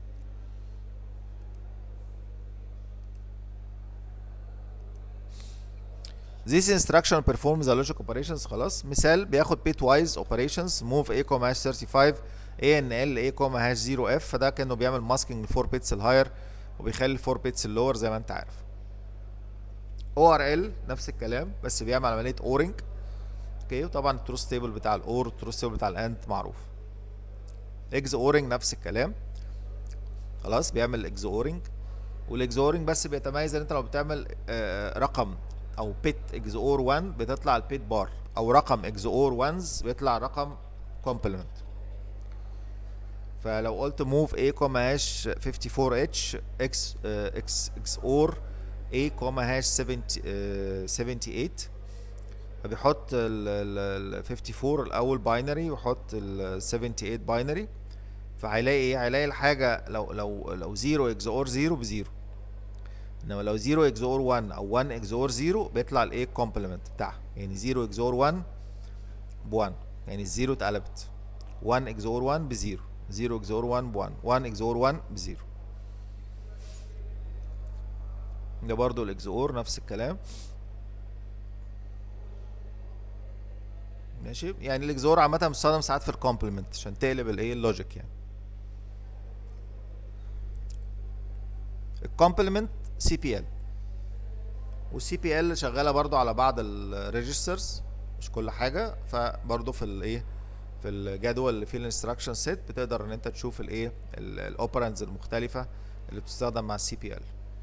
This instruction performs the logic operations خلاص مثال بياخد bit wise operations move a comma hash 35 ANL A comma hash 0F فده كانه بيعمل ماسكينج 4 bits الهاير وبيخلي 4 bits اللور زي ما انت عارف ORL نفس الكلام بس بيعمل عملية اورنج اوكي وطبعا التروث تيبل بتاع الاور والتروث تيبل بتاع الاند معروف اكز اورنج نفس الكلام خلاص بيعمل اكز اورنج والاكز اورنج بس بيتميز ان انت لو بتعمل آه رقم او بيت اكز اور 1 بتطلع البيت بار او رقم اكز اور 1 بيطلع رقم كومبلمنت فلو قلت موف a كوما هاش 54 اتش اكس اكس اكس اور a كوما هاش 78 فبيحط ال 54 الاول باينري ويحط ال 78 باينري فهيلاقي ايه هيلاقي الحاجه لو لو لو 0 اكس اور 0 بزيرو انما لو 0 اكس اور 1 او 1 اكس اور 0 بيطلع الايه كومبلمنت بتاعها يعني 0 اكس اور 1 ب 1 يعني الزيرو اتقلبت 1 اكس اور 1 بزيرو 0 اكس اور 1 ب 1 1 اكس اور 1 بزيرو ده برضو الاكس اور نفس الكلام ماشي يعني الاكس اور عامه بتستخدم ساعات في الكومبلمنت عشان تقلب الايه اللوجيك يعني الكومبلمنت سي بي ال والسي بي ال شغاله برضو على بعض الريجسترز مش كل حاجه فبرضو في الايه في الجدول اللي فيه الانستراكشن سيت بتقدر ان انت تشوف الايه الاوبرانز المختلفه اللي بتستخدم مع السي بي ال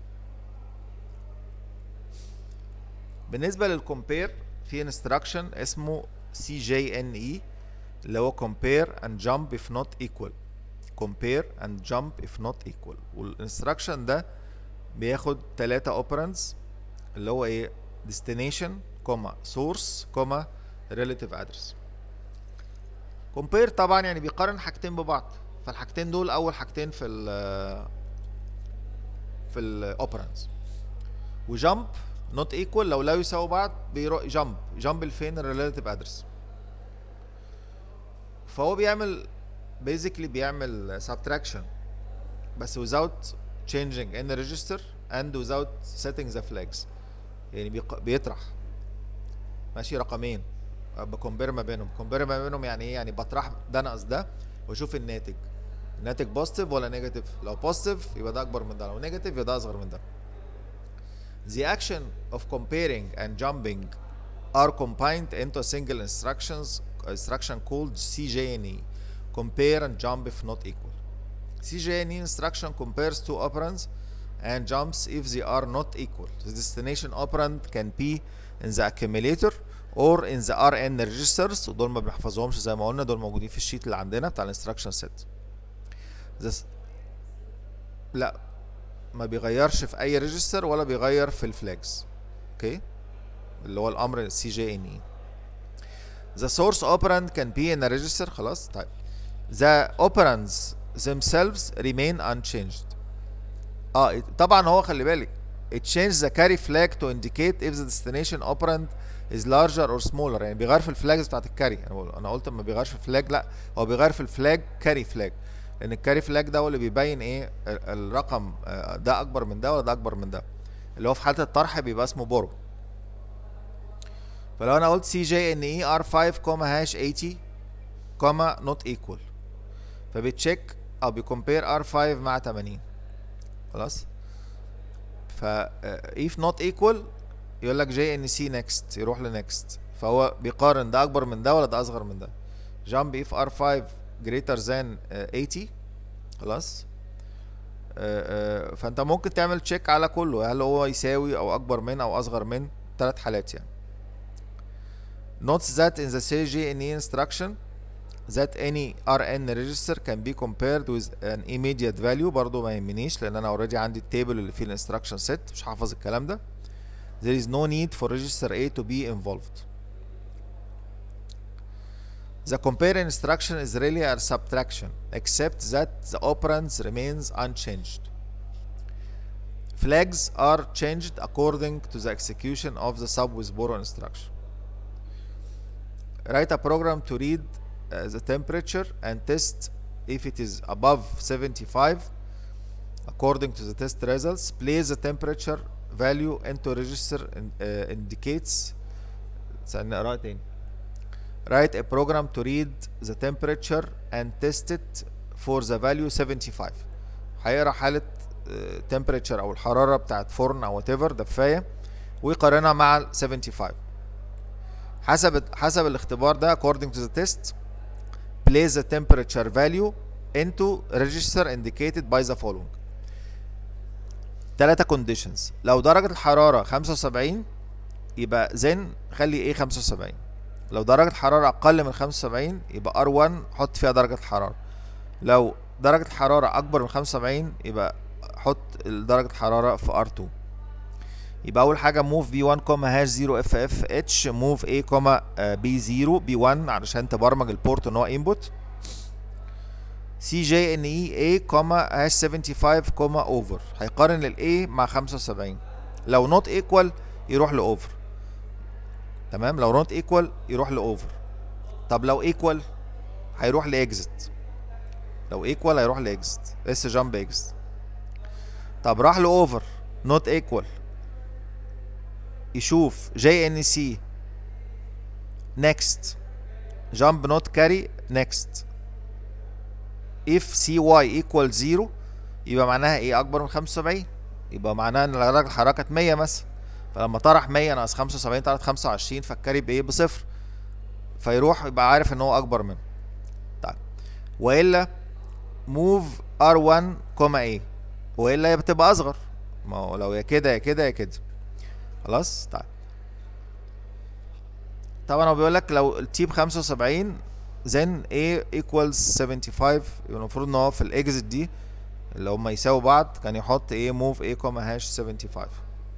بالنسبه للكومبير في انستراكشن اسمه سي جي ان اي اللي هو compare and jump if not equal compare and jump if not equal والانستراكشن ده بياخد تلاتة اوبرانز اللي هو ايه destination كوما source كوما relative address compare طبعا يعني بيقارن حاجتين ببعض فالحاجتين دول اول حاجتين في ال في الاوبرانز وجامب نوت ايكوال لو لا يساوي بعض بيروح جامب جامب لفين الريليتيف ادرس فهو بيعمل basically بيعمل subtraction بس without changing any register and without setting the flags يعني بيق... بيطرح ماشي رقمين بكمبير ما بينهم كومبير ما بينهم يعني ايه يعني بطرح ده ناقص ده واشوف الناتج الناتج بوزيتيف ولا نيجاتيف لو بوزيتيف يبقى ده اكبر من ده لو نيجاتيف يبقى ده اصغر من ده The action of comparing and jumping are combined into a single instructions instruction called CJNE compare and jump if not equal CJNE instruction compares two operands and jumps if they are not equal the destination operand can be in the accumulator or in the RN registers ودول ما بنحفظهمش زي ما قلنا دول موجودين في الشيت اللي عندنا بتاع الانستراكشن سيت this لا ما بيغيرش في اي ريجستر ولا بيغير في الفلاجز اوكي اللي هو الامر سي جي ان اي the source operand can be in a register خلاص طيب the operands themselves remain unchanged اه طبعا هو خلي بالك it changes the carry flag to indicate if the destination operand is larger or smaller يعني بيغير في الفلاجز بتاعت الكاري انا انا قلت ما بيغيرش في الفلاج لا هو بيغير في الفلاج كاري فلاج لان الكاري فلاج ده هو اللي بيبين ايه الرقم ده اكبر من ده ولا ده اكبر من ده اللي هو في حاله الطرح بيبقى اسمه بورو فلو انا قلت سي جي ان اي ار 5 كوما هاش 80 كوما نوت ايكوال فبيتشيك او بيكمبير ار 5 مع 80 خلاص ف if not equal يقول لك جي ان سي نيكست يروح لنكست فهو بيقارن ده اكبر من ده ولا ده اصغر من ده جامب if ار 5 greater than 80 خلاص فانت ممكن تعمل تشيك على كله هل هو يساوي او اكبر من او اصغر من ثلاث حالات يعني notes that in the CGNE instruction that any rn register can be compared with an immediate value برضو ما يهمنيش لان انا اوريدي عندي التيبل اللي فيه الانستراكشن set مش حافظ الكلام ده there is no need for register A to be involved The compare instruction is really a subtraction except that the operands remains unchanged. Flags are changed according to the execution of the sub with borrow instruction. Write a program to read uh, the temperature and test if it is above 75 according to the test results. Place the temperature value into register in, uh, indicates استنى اقراها تاني write a program to read the temperature and test it for the value 75 هيقرا حالة uh, temperature او الحرارة بتاعت فرن او whatever دفاية ويقارنها مع ال 75 حسب حسب الاختبار ده according to the test place the temperature value into register indicated by the following ثلاثة conditions لو درجة الحرارة 75 يبقى زن خلي ايه 75 لو درجة الحرارة أقل من 75 يبقى R1 حط فيها درجة الحرارة لو درجة الحرارة أكبر من 75 يبقى حط درجة الحرارة في R2 يبقى أول حاجة move B1 هاش 0 اف اف اتش move A B0 B1 علشان تبرمج البورت إن هو input سي جي ان اي اي كوما هاش 75 كوما اوفر هيقارن الاي مع 75 لو نوت ايكوال يروح لاوفر تمام لو نوت ايكوال يروح لاوفر طب لو ايكوال هيروح لاكزت لو ايكوال هيروح لاكزت اس جامب اكزت طب راح لاوفر نوت ايكوال يشوف جي ان سي next jump not carry next if cy equal 0 يبقى معناها ايه اكبر من 75 يبقى معناها ان درجه الحراره كانت 100 مثلا فلما طرح 100 ناقص 75 طلعت 25 فالكاري بايه بصفر فيروح يبقى عارف ان هو اكبر منه طيب والا move r1 كوما ايه والا هي بتبقى اصغر ما هو لو يا كده يا كده يا كده خلاص طيب طبعا هو بيقول لك لو التي ب 75 then A equals 75 يبقى المفروض ان هو في الاكزit دي اللي هما يساووا بعض كان يحط A move A كوما هاش 75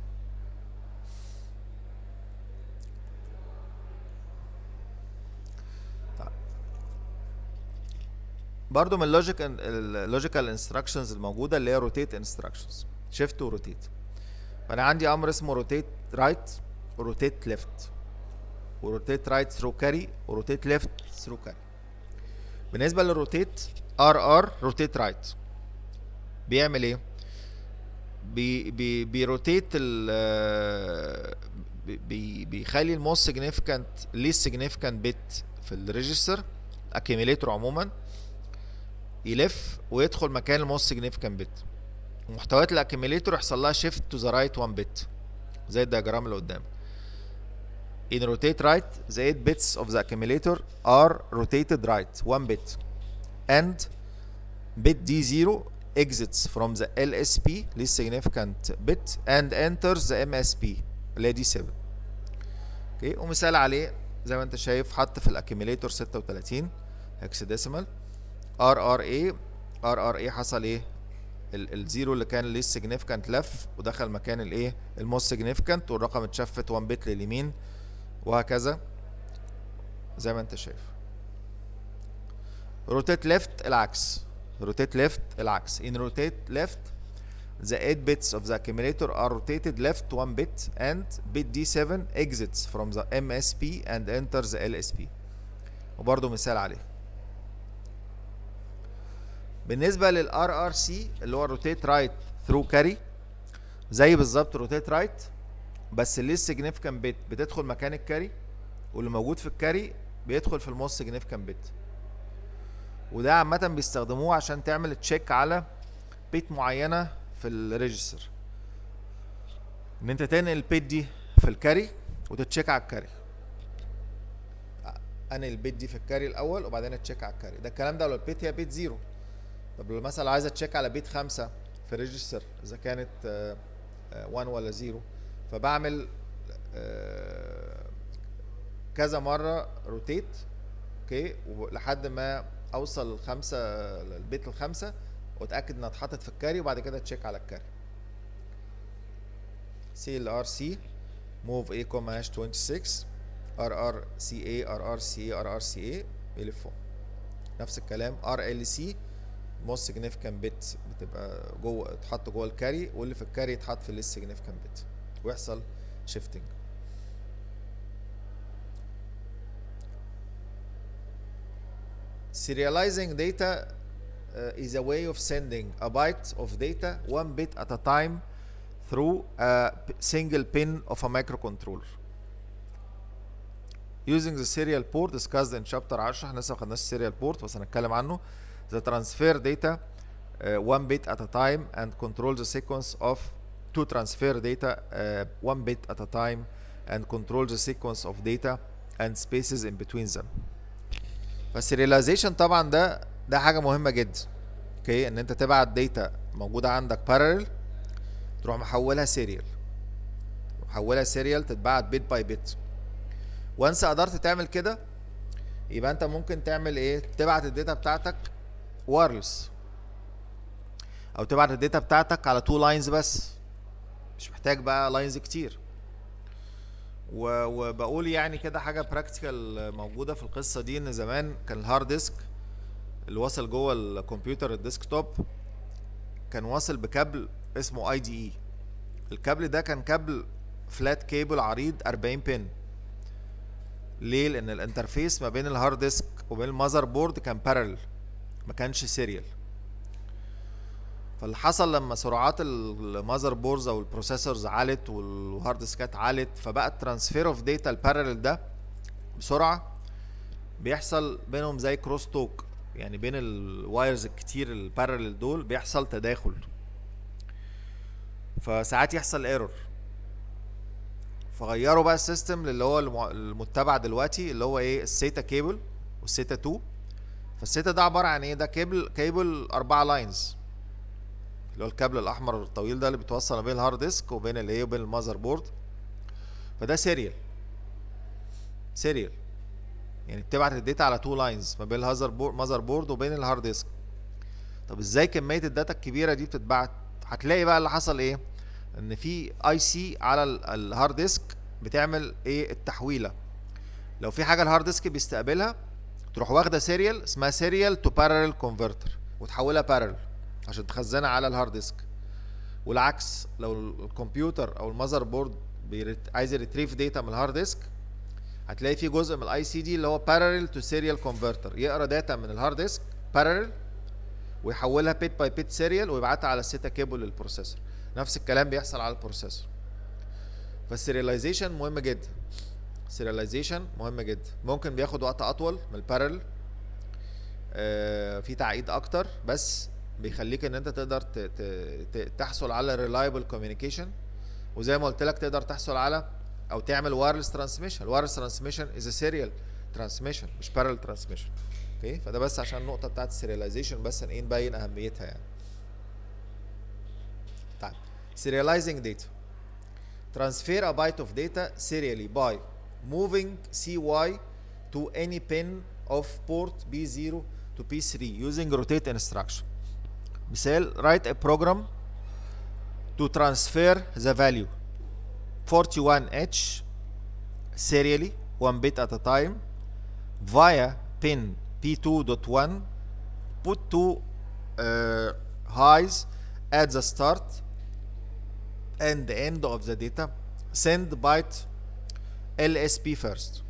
برضو من اللوجيك اللوجيكال انستراكشنز الموجوده اللي هي روتيت انستراكشنز شيفت وروتيت فانا عندي امر اسمه روتيت رايت وروتيت ليفت وروتيت رايت ثرو كاري وروتيت ليفت ثرو كاري بالنسبه للروتيت ار ار روتيت رايت بيعمل ايه بي بي بيروتيت ال بي بيخلي الموست سيجنيفيكانت ليست سيجنيفيكانت بت في الريجستر اكيميليتور عموما يلف ويدخل مكان الموست سيجنيفيكانت بت ومحتويات الاكيميليتور يحصل لها شيفت تو ذا رايت 1 بت زي الدياجرام اللي قدام In rotate right, the 8 bits of the accumulator are rotated right, 1 bit. And bit D0 exits from the LSP, least significant bit, and enters the MSP, اللي هي دي 7. اوكي ومثال عليه زي ما انت شايف حط في الاكيميليتور 36 هكسديسيمال ار ار اي ار ار اي حصل ايه الزيرو اللي كان ليست سيجنيفيكانت لف ودخل مكان الايه الموست سيجنيفيكانت والرقم اتشفت 1 بت لليمين وهكذا زي ما انت شايف روتيت ليفت العكس روتيت ليفت العكس in rotate left the 8 bits of the accumulator are rotated left 1 bit and bit D7 exits from the MSP and enters the LSP وبرضه مثال عليه بالنسبة لل RRC اللي هو rotate right through carry زي بالظبط rotate right بس اللي significant bit بتدخل مكان الكاري واللي موجود في الكاري بيدخل في الموست significant bit وده عامة بيستخدموه عشان تعمل تشيك على بيت معينة في الريجستر ان انت تنقل البيت دي في الكاري وتتشيك على الكاري انقل البيت دي في الكاري الاول وبعدين تشيك على الكاري ده الكلام ده لو البيت هي بيت زيرو طب لو مثلا عايز اتشيك على بيت خمسة في الريجستر اذا كانت 1 ولا 0 فبعمل كذا مرة روتيت اوكي ولحد ما اوصل الخمسه البيت الخمسه واتاكد انها اتحطت في الكاري وبعد كده تشيك على الكاري سي ال ار سي موف اي كوما هاش 26 ار ار سي اي ار ار سي اي ار ار سي اي يلفوا نفس الكلام ار ال سي موست significant بت بتبقى جوه تحط جوه الكاري واللي في الكاري يتحط في الليست significant بت ويحصل شيفتنج serializing data uh, is a way of sending a byte of data one bit at a time through a p- single pin of a microcontroller using the serial port discussed in chapter 10 احنا لسه ما خدناش serial port بس هنتكلم عنه the transfer data uh, one bit at a time and control the sequence of to transfer data uh, one bit at a time and control the sequence of data and spaces in between them فالسيرياليزيشن طبعا ده ده حاجه مهمه جدا اوكي ان انت تبعت داتا موجوده عندك بارلل تروح محولها سيريال محولها سيريال تتبعت بيت باي بيت وانس قدرت تعمل كده يبقى انت ممكن تعمل ايه تبعت الداتا بتاعتك وايرلس او تبعت الداتا بتاعتك على تو لاينز بس مش محتاج بقى لاينز كتير و- وبقول يعني كده حاجه براكتيكال موجوده في القصه دي ان زمان كان الهارد ديسك اللي واصل جوه الكمبيوتر الديسكتوب كان واصل بكابل اسمه اي دي اي الكابل ده كان كابل فلات كيبل عريض 40 بن ليه لان الانترفيس ما بين الهارد ديسك وبين المذر بورد كان بارل ما كانش سيريال فاللي حصل لما سرعات المذر بوردز او البروسيسورز علت والهارد ديسكات علت فبقى الترانسفير اوف داتا البارلل ده بسرعه بيحصل بينهم زي كروس توك يعني بين الوايرز الكتير البارلل دول بيحصل تداخل فساعات يحصل ايرور فغيروا بقى السيستم اللي هو الم- المتبع دلوقتي اللي هو ايه السيتا كيبل والسيتا 2 فالسيتا ده عباره عن ايه ده كيبل كيبل اربعه لاينز اللي هو الكابل الاحمر الطويل ده اللي بيتوصل ما بين الهارد ديسك وبين الايه وبين المذر بورد فده سيريال سيريال يعني بتبعت الداتا على تو لاينز ما بين الهازر بورد مذر بورد وبين الهارد ديسك طب ازاي كميه الداتا الكبيره دي بتتبعت هتلاقي بقى اللي حصل ايه ان في اي سي على ال- الهارد ديسك بتعمل ايه التحويله لو في حاجه الهارد ديسك بيستقبلها تروح واخده سيريال اسمها سيريال تو بارلل كونفرتر وتحولها بارلل عشان تخزنها على الهارد ديسك والعكس لو ال- الكمبيوتر او المذر بورد بيرت... عايز يريتريف داتا من الهارد ديسك هتلاقي في جزء من الاي سي دي اللي هو بارلل تو سيريال كونفرتر يقرا داتا من الهارد ديسك بارلل ويحولها بيت باي بيت سيريال ويبعتها على السيتا كيبل للبروسيسور نفس الكلام بيحصل على البروسيسور فالسيرياليزيشن مهم جدا سيرياليزيشن مهم جدا ممكن بياخد وقت اطول من البارل آه في تعقيد اكتر بس بيخليك ان انت تقدر ت- ت- ت- تحصل على ريلايبل كوميونيكيشن وزي ما قلت لك تقدر تحصل على او تعمل وايرلس ترانسميشن الوايرلس ترانسميشن از سيريال ترانسميشن مش بارل ترانسميشن اوكي فده بس عشان النقطه بتاعت السيرياليزيشن بس ايه نبين اهميتها يعني طيب serializing data transfer a byte of data serially by moving CY to any pin of port B0 to P3 using rotate instruction مثال write a program to transfer the value 41H serially one bit at a time via pin P2.1 put two uh, highs at the start and the end of the data send byte LSP first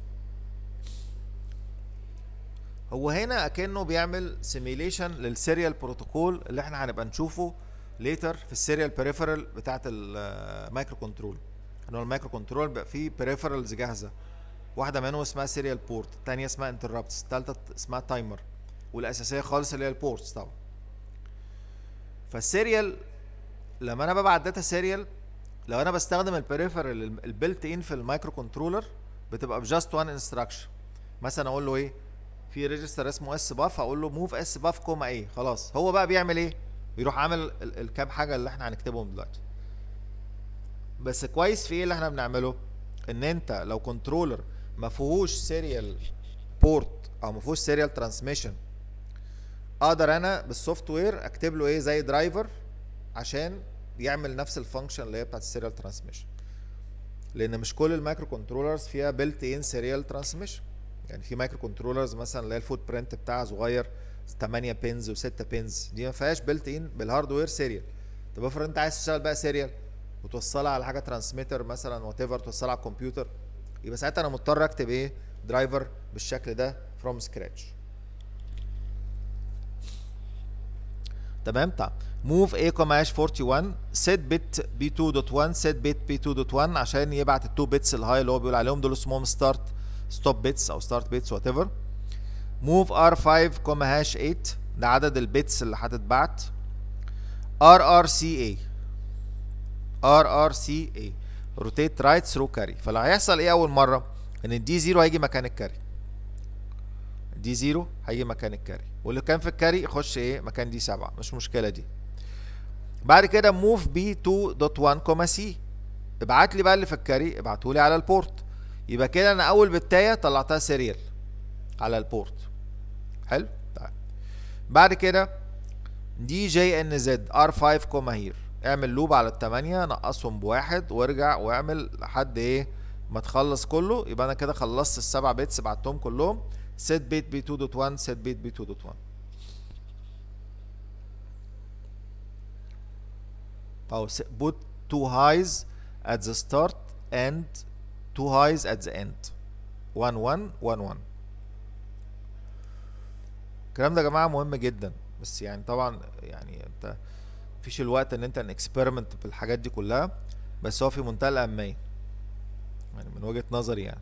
هو هنا اكنه بيعمل سيميليشن للسيريال بروتوكول اللي احنا هنبقى نشوفه ليتر في السيريال بريفرال بتاعت المايكرو كنترول ان هو المايكرو كنترول بقى فيه بريفرالز جاهزه واحده منهم اسمها سيريال بورت الثانيه اسمها انتربتس الثالثه اسمها تايمر والاساسيه خالص اللي هي البورتس طبعا فالسيريال لما انا ببعت داتا سيريال لو انا بستخدم البريفرال البيلت ان في المايكرو كنترولر بتبقى بجاست وان انستراكشن مثلا اقول له ايه في ريجستر اسمه اس باف اقول له موف اس باف كوما ايه خلاص هو بقى بيعمل ايه بيروح عامل ال- الكام حاجه اللي احنا هنكتبهم دلوقتي بس كويس في ايه اللي احنا بنعمله ان انت لو كنترولر ما فيهوش سيريال بورت او ما فيهوش سيريال ترانسميشن اقدر انا بالسوفت وير اكتب له ايه زي درايفر عشان يعمل نفس الفانكشن اللي هي بتاعت السيريال ترانسميشن لان مش كل المايكرو كنترولرز فيها بيلت ان سيريال ترانسميشن يعني في مايكرو كنترولرز مثلا اللي هي الفوت برنت بتاعها صغير 8 بينز و6 بينز دي ما فيهاش بيلت ان بالهاردوير سيريال طب افرض انت عايز تشتغل بقى سيريال وتوصلها على حاجه ترانسميتر مثلا وات ايفر توصلها على الكمبيوتر يبقى ساعتها انا مضطر اكتب ايه درايفر بالشكل ده فروم سكراتش تمام طيب موف a كوما هاش 41 set bit b2.1 set bit b2.1 عشان يبعت ال 2 بيتس الهاي اللي هو بيقول عليهم دول اسمهم ستارت ستوب بيتس او ستارت بيتس وات ايفر موف r5 كوما هاش 8 ده عدد البيتس اللي هتتبعت rrca rrca روتيت رايت ثرو كاري فاللي هيحصل ايه اول مره ان الدي 0 هيجي مكان الكاري دي 0 هيجي مكان الكاري واللي كان في الكاري يخش ايه مكان دي 7 مش مشكله دي بعد كده موف بي 2.1 كوما سي ابعت لي بقى اللي في الكاري ابعته لي على البورت يبقى كده انا اول بتايه طلعتها سيريال على البورت حلو طيب بعد كده دي جي ان زد ار 5 كوما هير اعمل لوب على التمانية نقصهم بواحد وارجع واعمل لحد ايه ما تخلص كله يبقى انا كده خلصت السبع بيتس بعتهم كلهم set bit b2.1 set bit b2.1 او put two highs at the start and two highs at the end 1 1 1 1 الكلام ده يا جماعه مهم جدا بس يعني طبعا يعني انت مفيش الوقت ان انت اكسبيرمنت بالحاجات دي كلها بس هو في منتهى الاهميه يعني من وجهه نظري يعني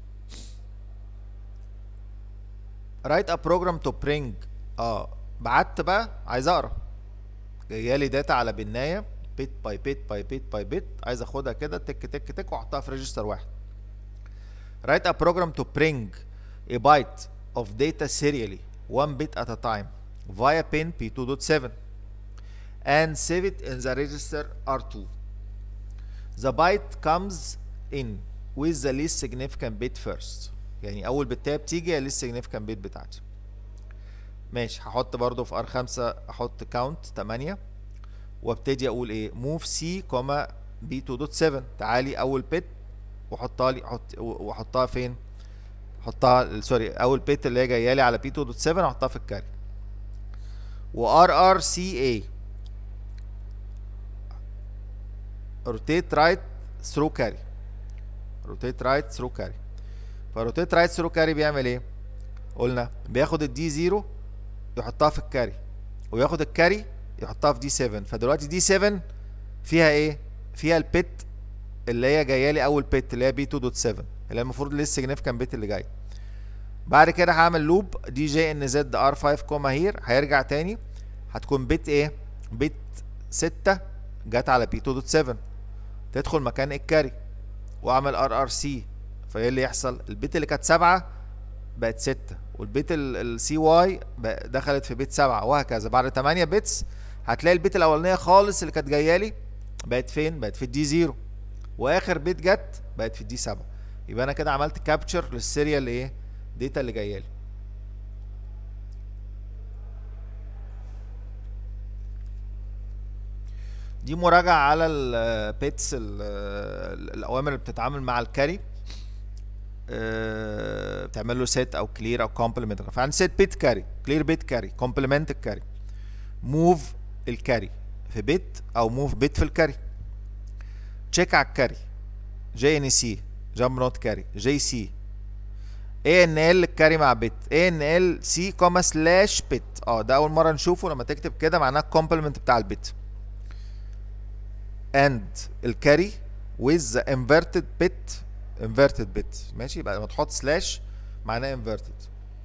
write a program to bring اه بعت بقى عايز اقرا جايالي داتا على بنايه بيت باي بيت باي بيت باي بيت عايز اخدها كده تك تك تك واحطها في ريجستر واحد write a program to bring a byte of data serially one bit at a time via pin p2.7 and save it in the register R2 the byte comes in with the least significant bit first يعني اول بتايه بتيجي هي لسه significant bit بتاعتي ماشي هحط برضو في ار 5 احط كاونت 8 وابتدي اقول ايه موف سي كوما بي 2.7 تعالي اول بت وحطها لي حط واحطها فين احطها سوري اول بت اللي هي جايه لي على بي 2.7 احطها في الكاري وار ار سي اي روتيت رايت ثرو كاري روتيت رايت ثرو كاري فروتيت رايت ثرو كاري بيعمل ايه قلنا بياخد الدي 0 يحطها في الكاري وياخد الكاري يحطها في دي 7 فدلوقتي دي 7 فيها ايه فيها البت اللي هي جايه لي اول بت اللي هي بي 2.7 اللي هي المفروض لسه سيجنيفيكانت بت اللي جاي بعد كده هعمل لوب دي جي ان زد ار 5 كوما هير هيرجع تاني هتكون بت ايه بت 6 جت على بي 2.7 تدخل مكان الكاري واعمل ار ار سي فايه اللي يحصل البيت اللي كانت سبعة بقت ستة والبيت السي واي دخلت في بيت سبعة وهكذا بعد 8 بيتس هتلاقي البيت الاولانيه خالص اللي كانت جايه لي بقت فين بقت في الدي زيرو واخر بيت جت بقت في الدي 7 يبقى انا كده عملت كابتشر للسيريال ايه داتا اللي جايه لي دي مراجعه على البيتس الاوامر اللي بتتعامل مع الكاري أه بتعمل له سيت او كلير او كومبلمنت فعند سيت بيت كاري كلير بيت كاري كومبلمنت الكاري موف الكاري في بيت او موف بيت في الكاري تشيك على الكاري جي ان سي جامب نوت كاري جي سي اي ان ال الكاري مع بت اي ان ال سي كوما سلاش بت اه ده اول مره نشوفه لما تكتب كده معناه الكومبلمنت بتاع البت اند الكاري with the inverted bit inverted bit ماشي يبقى لما تحط سلاش معناه inverted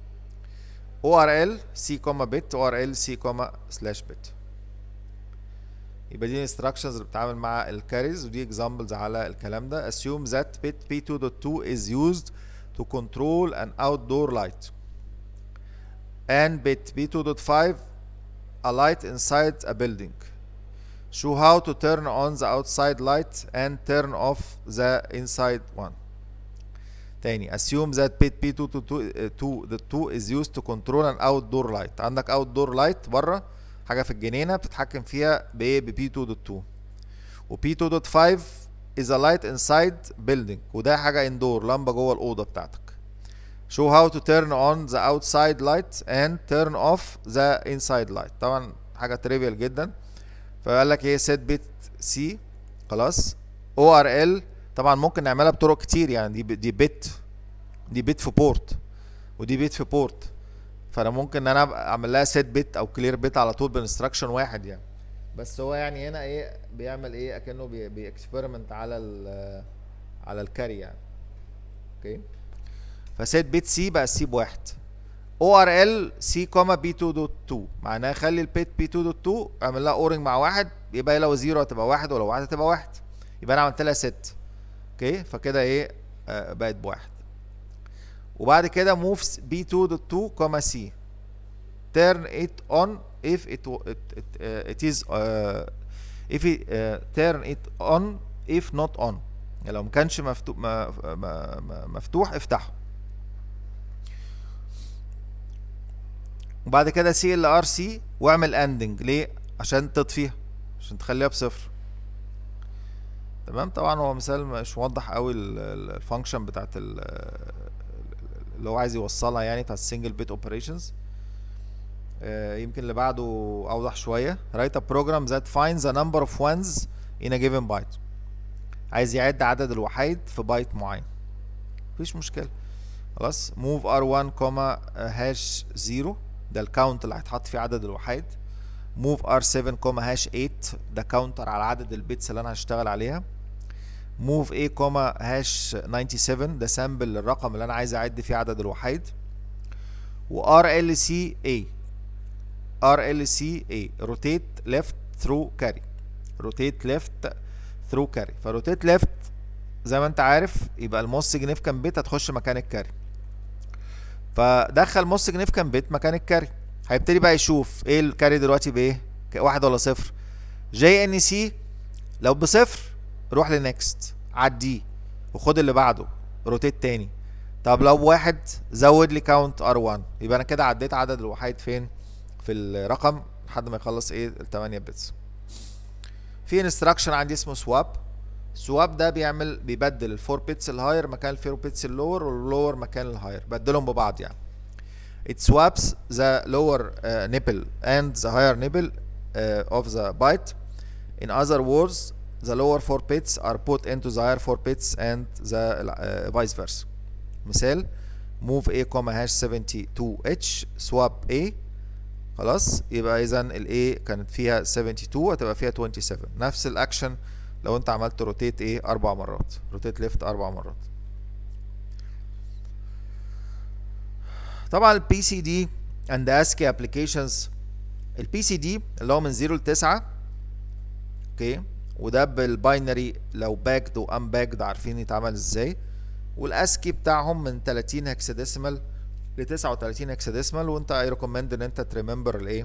ORL C كوما bit ORL C كوما سلاش bit يبقى دي instructions اللي بتتعامل مع الكاريز ودي examples على الكلام ده assume that bit P2.2 is used to control an outdoor light and bit P2.5 a light inside a building show how to turn on the outside light and turn off the inside one تاني assume that bit p2 to 2 to the 2 is used to control an outdoor light عندك outdoor light بره حاجه في الجنينه بتتحكم فيها بايه ب p2.2 و p2.5 is a light inside building وده حاجه indoor لمبه جوه الاوضه بتاعتك show how to turn on the outside light and turn off the inside light طبعا حاجه تريفيال جدا فقال لك ايه set bit c خلاص ORL طبعا ممكن نعملها بطرق كتير يعني دي دي بت دي بت في بورت ودي بت في بورت فانا ممكن ان انا اعمل لها سيت بت او كلير بت على طول بانستراكشن واحد يعني بس هو يعني هنا ايه بيعمل ايه اكنه بي بيكسبيرمنت على ال على الكاري يعني اوكي فسيت بت سي بقى السي بواحد او ار ال سي كوما بي 2 دوت 2 معناها خلي البيت بي 2 دوت 2 اعمل لها اورنج مع واحد يبقى لو زيرو هتبقى واحد ولو واحد هتبقى واحد يبقى انا عملت لها ست اوكي فكده ايه آه بقت بواحد وبعد كده موف بي 2 دوت 2 كوما سي turn it on if it it, it, uh, it is uh, if it, uh, turn it on if not on يعني لو ما كانش مفتوح مفتوح افتحه وبعد كده سي ال ار سي واعمل اندنج ليه عشان تطفيها عشان تخليها بصفر تمام طبعا هو مثال مش موضح قوي الفانكشن بتاعت اللي هو عايز يوصلها يعني بتاعت السنجل بيت اوبريشنز يمكن اللي بعده اوضح شويه write a program that finds a number of ones in a given byte عايز يعد عدد الوحيد في بايت معين مفيش مشكله خلاص move r1 كوما هاش 0 ده الكاونت اللي هيتحط فيه عدد الوحيد move r7 كوما هاش 8 ده كاونتر على عدد البيتس اللي انا هشتغل عليها move a كوما هاش 97 ده سامبل للرقم اللي انا عايز اعد فيه عدد الوحيد و rlc a rlc a rotate left through carry rotate left through carry فروتيت left زي ما انت عارف يبقى الموست سيجنيفيكانت بيت هتخش مكان الكاري فدخل موست سيجنيفيكانت بيت مكان الكاري هيبتدي بقى يشوف ايه الكاري دلوقتي بايه واحد ولا صفر جي ان سي لو بصفر روح لنكست عديه وخد اللي بعده روتيت تاني طب لو بواحد زود لي كاونت ار 1 يبقى انا كده عديت عدد الوحيد فين في الرقم لحد ما يخلص ايه ال 8 بيتس في انستراكشن عندي اسمه سواب سواب ده بيعمل بيبدل الفور بيتس الهاير مكان الفور بيتس اللور واللور مكان الهاير بدلهم ببعض يعني it swaps the lower uh, nipple and the higher nipple uh, of the byte in other words the lower four bits are put into the higher four bits and the uh, vice versa مثال move a comma hash 72h swap a خلاص يبقى اذا ال A كانت فيها 72 هتبقى فيها 27 نفس الاكشن لو انت عملت روتيت ايه اربع مرات روتيت ليفت اربع مرات طبعا البي سي دي اند اسكي ابلكيشنز البي سي دي اللي هو من 0 ل 9 اوكي وده بالباينري لو باكد وان باكد عارفين يتعمل ازاي والاسكي بتاعهم من 30 هكساديسيمال ل 39 هكساديسمال وانت اي ريكومند ان انت تريمبر الايه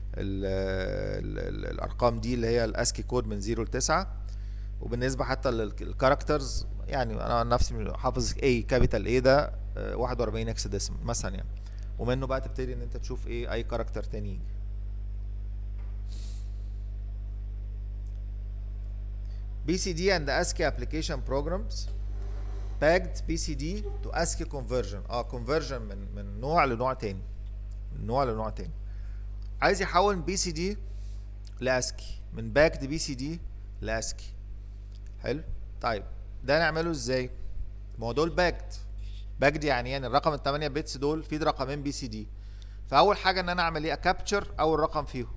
الارقام دي اللي هي الاسكي كود من 0 ل 9 وبالنسبه حتى للكاركترز يعني انا عن نفسي حافظ اي كابيتال ايه ده 41 هكساديسمال مثلا يعني ومنه بقى تبتدي ان انت تشوف ايه اي كاركتر تاني يجي BCD and ASCII application programs bagged BCD to ASCII conversion اه conversion من من نوع لنوع تاني من نوع لنوع تاني عايز يحول بي سي دي لاسكي من باكد بي سي دي لاسكي حلو طيب ده نعمله ازاي ما هو دول باكد باكد يعني يعني الرقم ال 8 بيتس دول في رقمين بي سي دي فاول حاجه ان انا اعمل ايه اكابتشر اول رقم فيهم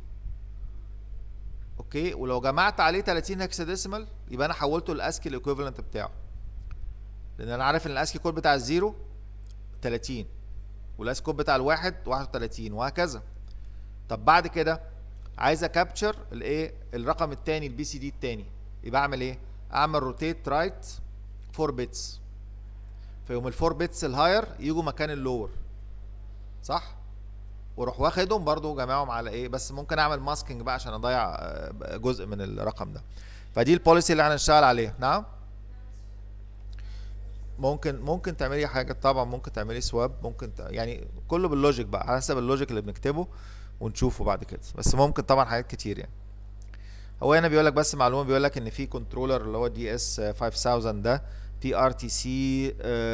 اوكي ولو جمعت عليه 30 هكساديسيمال يبقى انا حولته لاسكي الايكويفالنت بتاعه لان انا عارف ان الاسكي كود بتاع الزيرو 30 والاسكي كود بتاع الواحد 31 وهكذا طب بعد كده عايز اكابتشر الايه الرقم الثاني البي سي دي الثاني يبقى اعمل ايه اعمل روتيت رايت 4 بيتس فيقوم الفور بيتس الهاير يجوا مكان اللور صح واروح واخدهم برضو جمعهم على ايه بس ممكن اعمل ماسكينج بقى عشان اضيع جزء من الرقم ده فدي البوليسي اللي هنشتغل عليها نعم ممكن ممكن تعملي حاجه طبعا ممكن تعملي سواب ممكن ت... يعني كله باللوجيك بقى على حسب اللوجيك اللي بنكتبه ونشوفه بعد كده بس ممكن طبعا حاجات كتير يعني هو هنا بيقول لك بس معلومه بيقول لك ان في كنترولر اللي هو دي اس 5000 ده في ار تي سي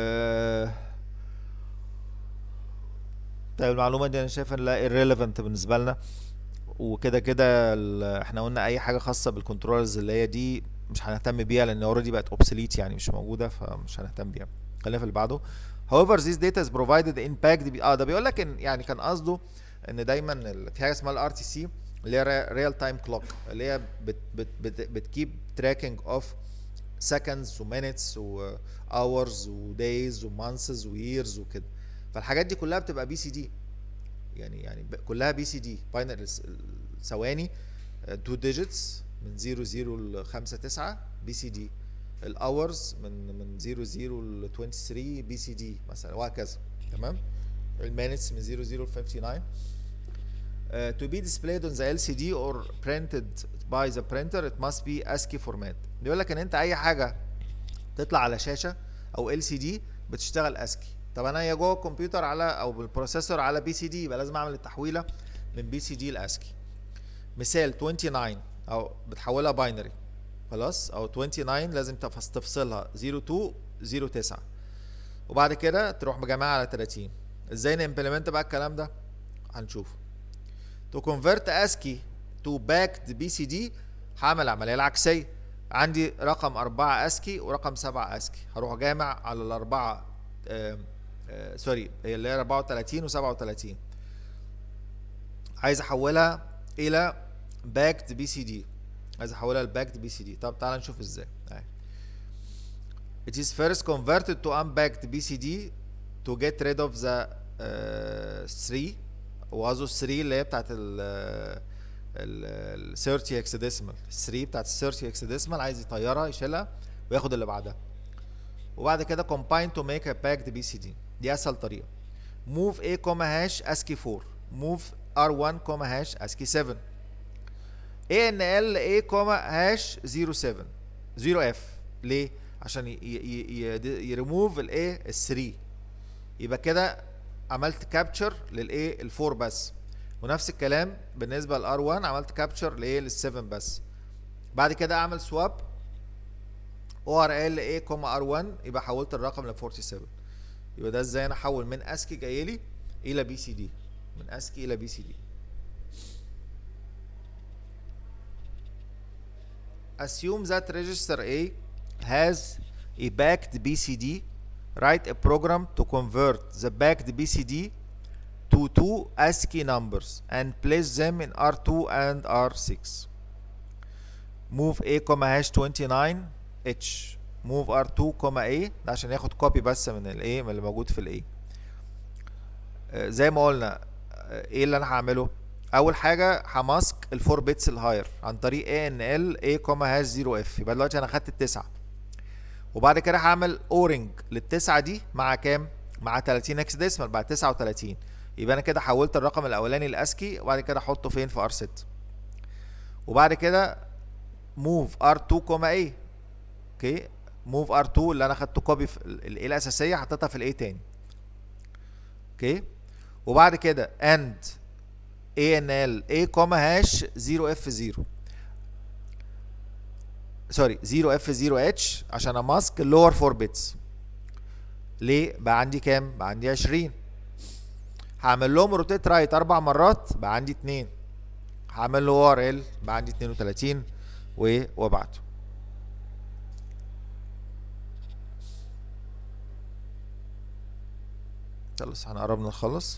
طيب المعلومه دي انا شايف ان لا irrelevant بالنسبه لنا وكده كده ال- احنا قلنا اي حاجه خاصه بالكنترولرز اللي هي دي مش هنهتم بيها لان اوريدي بقت obsolete يعني مش موجوده فمش هنهتم بيها خلينا في اللي بعده however this data is provided in packed اه ده بيقول لك ان يعني كان قصده ان دايما ال- في حاجه اسمها الار تي سي اللي هي ريال تايم كلوك اللي هي بت بت بت بتكيب تراكنج اوف seconds و minutes و hours و days و months و years وكده فالحاجات دي كلها بتبقى بي سي دي يعني يعني ب- كلها بي سي دي باينري ثواني 2 ديجيتس من 0 0 ل 5 9 بي سي دي الاورز من من 0 0 ل 23 بي سي دي مثلا وهكذا تمام المينتس من 0 0 ل 59 Uh, to be displayed on the LCD or printed by the printer it must be ASCII format بيقول لك ان انت اي حاجه تطلع على شاشه او LCD بتشتغل ASCII طب انا هي جوه الكمبيوتر على او بالبروسيسور على بي سي دي يبقى لازم اعمل التحويله من بي سي دي لاسكي مثال 29 او بتحولها باينري خلاص او 29 لازم تفص- تفصلها 02 09 وبعد كده تروح مجمعها على 30 ازاي نimplement بقى الكلام ده هنشوفه to convert ASCII to backed BCD هعمل العمليه العكسيه عندي رقم 4 ASCII ورقم 7 ASCII هروح جامع على الاربعه آه آه سوري هي اللي هي 34 و37 عايز احولها الى باكد بي سي دي عايز احولها لباكد بي سي دي طب تعال نشوف ازاي اهي It is first converted to unbacked BCD to get rid of the uh, 3 وقصده 3 اللي هي بتاعت ال ال 30 هكساديسمال 3 بتاعت ال 30 هكساديسمال عايز يطيرها يشيلها وياخد اللي بعدها وبعد كده combine to make a packed BCD دي اسهل طريقه move a comma hash ASCII 4 move R1 comma hash ASCII 7 ANL A comma hash 07 0F ليه؟ عشان يريموف الايه ال 3 يبقى كده عملت كابتشر للايه ال 4 بس ونفس الكلام بالنسبه للار 1 عملت كابتشر لايه لل 7 بس بعد كده اعمل سواب او ار ال اي كوما ار 1 يبقى حولت الرقم ل 47 يبقى ده ازاي انا احول من اسكي جاي لي الى بي سي دي من اسكي الى بي سي دي assume that register A has a backed BCD write a program to convert the backed BCD to two ASCII numbers and place them in R2 and R6 move A comma hash 29 H move R2 comma A ده عشان ياخد كوبي بس من الايه من اللي موجود في الايه زي ما قلنا آه، ايه اللي انا هعمله اول حاجه هماسك الفور بيتس الهاير عن طريق اي ان ال اي كوما هاش 0 اف يبقى دلوقتي انا خدت التسعه وبعد كده هعمل اورنج للتسعه دي مع كام مع 30 اكس ديسمال بعد 39 يبقى انا كده حولت الرقم الاولاني لاسكي وبعد كده احطه فين في ار 6 وبعد كده موف ار 2 كوما اي اوكي موف ار 2 اللي انا خدته كوبي في الايه الاساسيه حطيتها في الايه تاني اوكي وبعد كده اند ANL A كوما هاش 0 اف 0 سوري 0 اف 0 اتش عشان اماسك اللور 4 بيتس ليه بقى عندي كام بقى عندي 20 هعمل لهم روتيت رايت اربع مرات بقى عندي 2 هعمل له ار ال بقى عندي 32 و وابعته خلاص احنا قربنا نخلص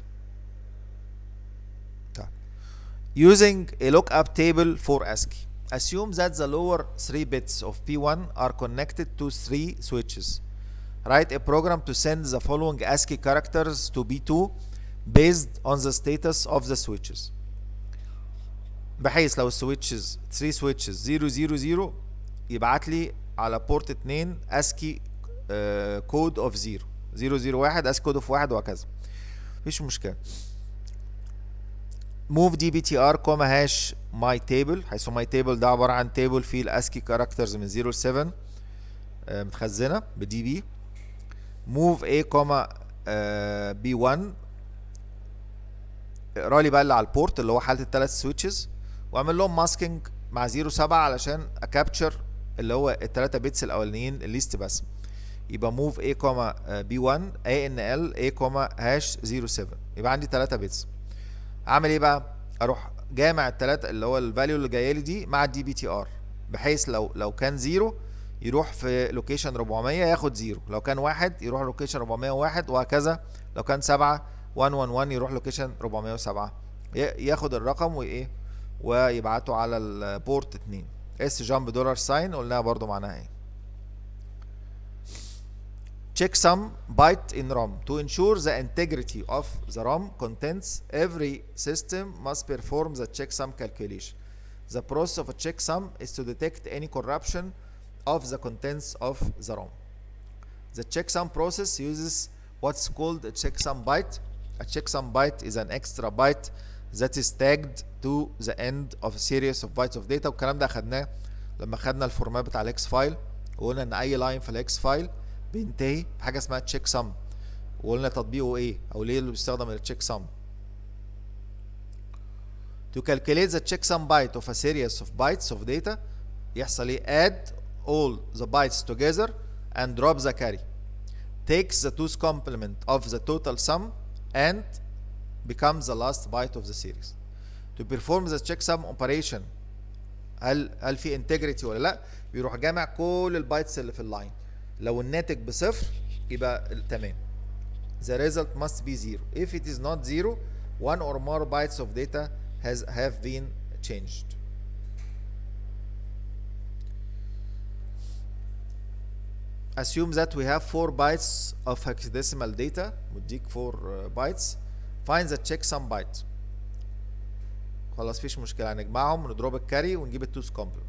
طيب using a lookup table for ASCII assume that the lower 3 bits of P1 are connected to 3 switches write a program to send the following ASCII characters to P2 based on the status of the switches بحيث لو السويتشز 3 switches 0 0 0 يبعت لي على بورت 2 ASCII كود اوف 0 001 ASCII كود اوف 1 وهكذا مفيش مشكله move dbtr كوما هاش my table حيث my table ده عباره عن تيبل فيه الاسكي كاركترز من 0 ل 7 آه، متخزنه بدي بي move a كوما بي 1 اقرا لي بقى اللي على البورت اللي هو حاله الثلاث سويتشز واعمل لهم ماسكينج مع 0 7 علشان اكابتشر اللي هو الثلاثه بيتس الاولانيين الليست بس يبقى موف a كوما بي 1 a ان ال a كوما هاش 0 7 يبقى عندي 3 بيتس اعمل ايه بقى اروح جامع الثلاثه اللي هو الفاليو اللي جايه لي دي مع الدي بي تي ار بحيث لو لو كان 0 يروح في لوكيشن 400 ياخد 0 لو كان 1 يروح لوكيشن 401 وهكذا لو كان 7 111 يروح لوكيشن 407 ياخد الرقم وايه ويبعته على البورت 2 اس جامب دولار ساين قلناها برضو معناها ايه check some byte in RAM to ensure the integrity of the RAM contents every system must perform the checksum calculation the process of a checksum is to detect any corruption of the contents of the ROM the checksum process uses what's called a checksum byte a checksum byte is an extra byte that is tagged to the end of a series of bytes of data والكلام ده اخدناه لما خدنا الفورمات بتاع الاكس فايل وقلنا ان اي لاين في الاكس فايل بينتهي بحاجه اسمها تشيك سم وقلنا تطبيقه ايه او ليه اللي بيستخدم التشيك سم to calculate the checksum byte of a series of bytes of data يحصل ايه add all the bytes together and drop the carry takes the two's complement of the total sum and becomes the last byte of the series to perform the checksum operation هل هل في انتجريتي ولا لا بيروح جامع كل البايتس اللي في اللاين لو الناتج بصفر يبقى تمام the result must be zero if it is not zero one or more bytes of data has have been changed assume that we have 4 bytes of hexadecimal data مديك 4 bytes find the checksum byte خلاص فيش مشكله هنجمعهم ونضرب الكاري ونجيب التوس كومبلمنت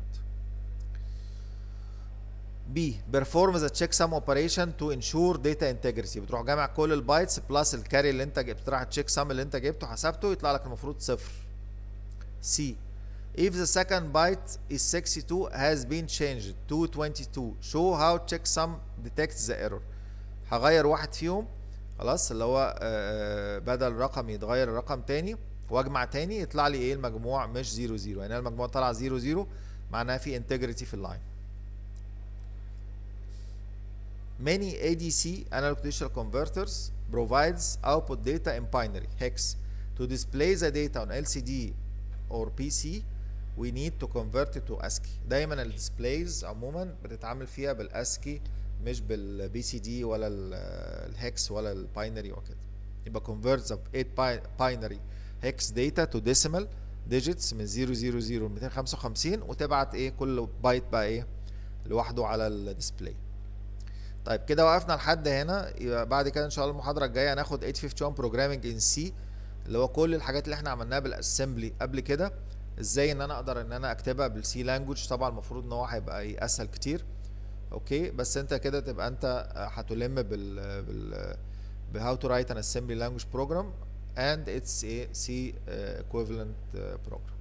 B perform the checksum operation to ensure data integrity بتروح جامع كل البايتس بلس الكاري اللي انت جبت راح تشيك سم اللي انت جبته حسبته يطلع لك المفروض صفر C if the second byte is 62 has been changed to 22 show how checksum detects the error هغير واحد فيهم خلاص اللي هو بدل رقم يتغير الرقم تاني واجمع تاني يطلع لي ايه المجموع مش 0 0 يعني المجموع طلع 0 0 معناها في انتجريتي في اللاين Many ADC analog digital converters provides output data in binary hex to display the data on LCD or PC we need to convert it to ASCII دايما الديسبلايز عموما بتتعامل فيها بالاسكي مش بالبي سي دي ولا الهكس ولا الباينري وكده يبقى convert the 8 binary hex data to decimal digits من 000 ل 255 وتبعت ايه كل بايت بقى ايه لوحده على الديسبلاي طيب كده وقفنا لحد هنا يبقى بعد كده ان شاء الله المحاضره الجايه هناخد 851 بروجرامنج ان سي اللي هو كل الحاجات اللي احنا عملناها بالاسمبلي قبل كده ازاي ان انا اقدر ان انا اكتبها بالسي لانجوج طبعا المفروض ان هو هيبقى ايه اسهل كتير اوكي بس انت كده تبقى انت هتلم بال بال بهاو تو رايت ان اسمبلي لانجوج بروجرام and it's a C uh, equivalent uh, program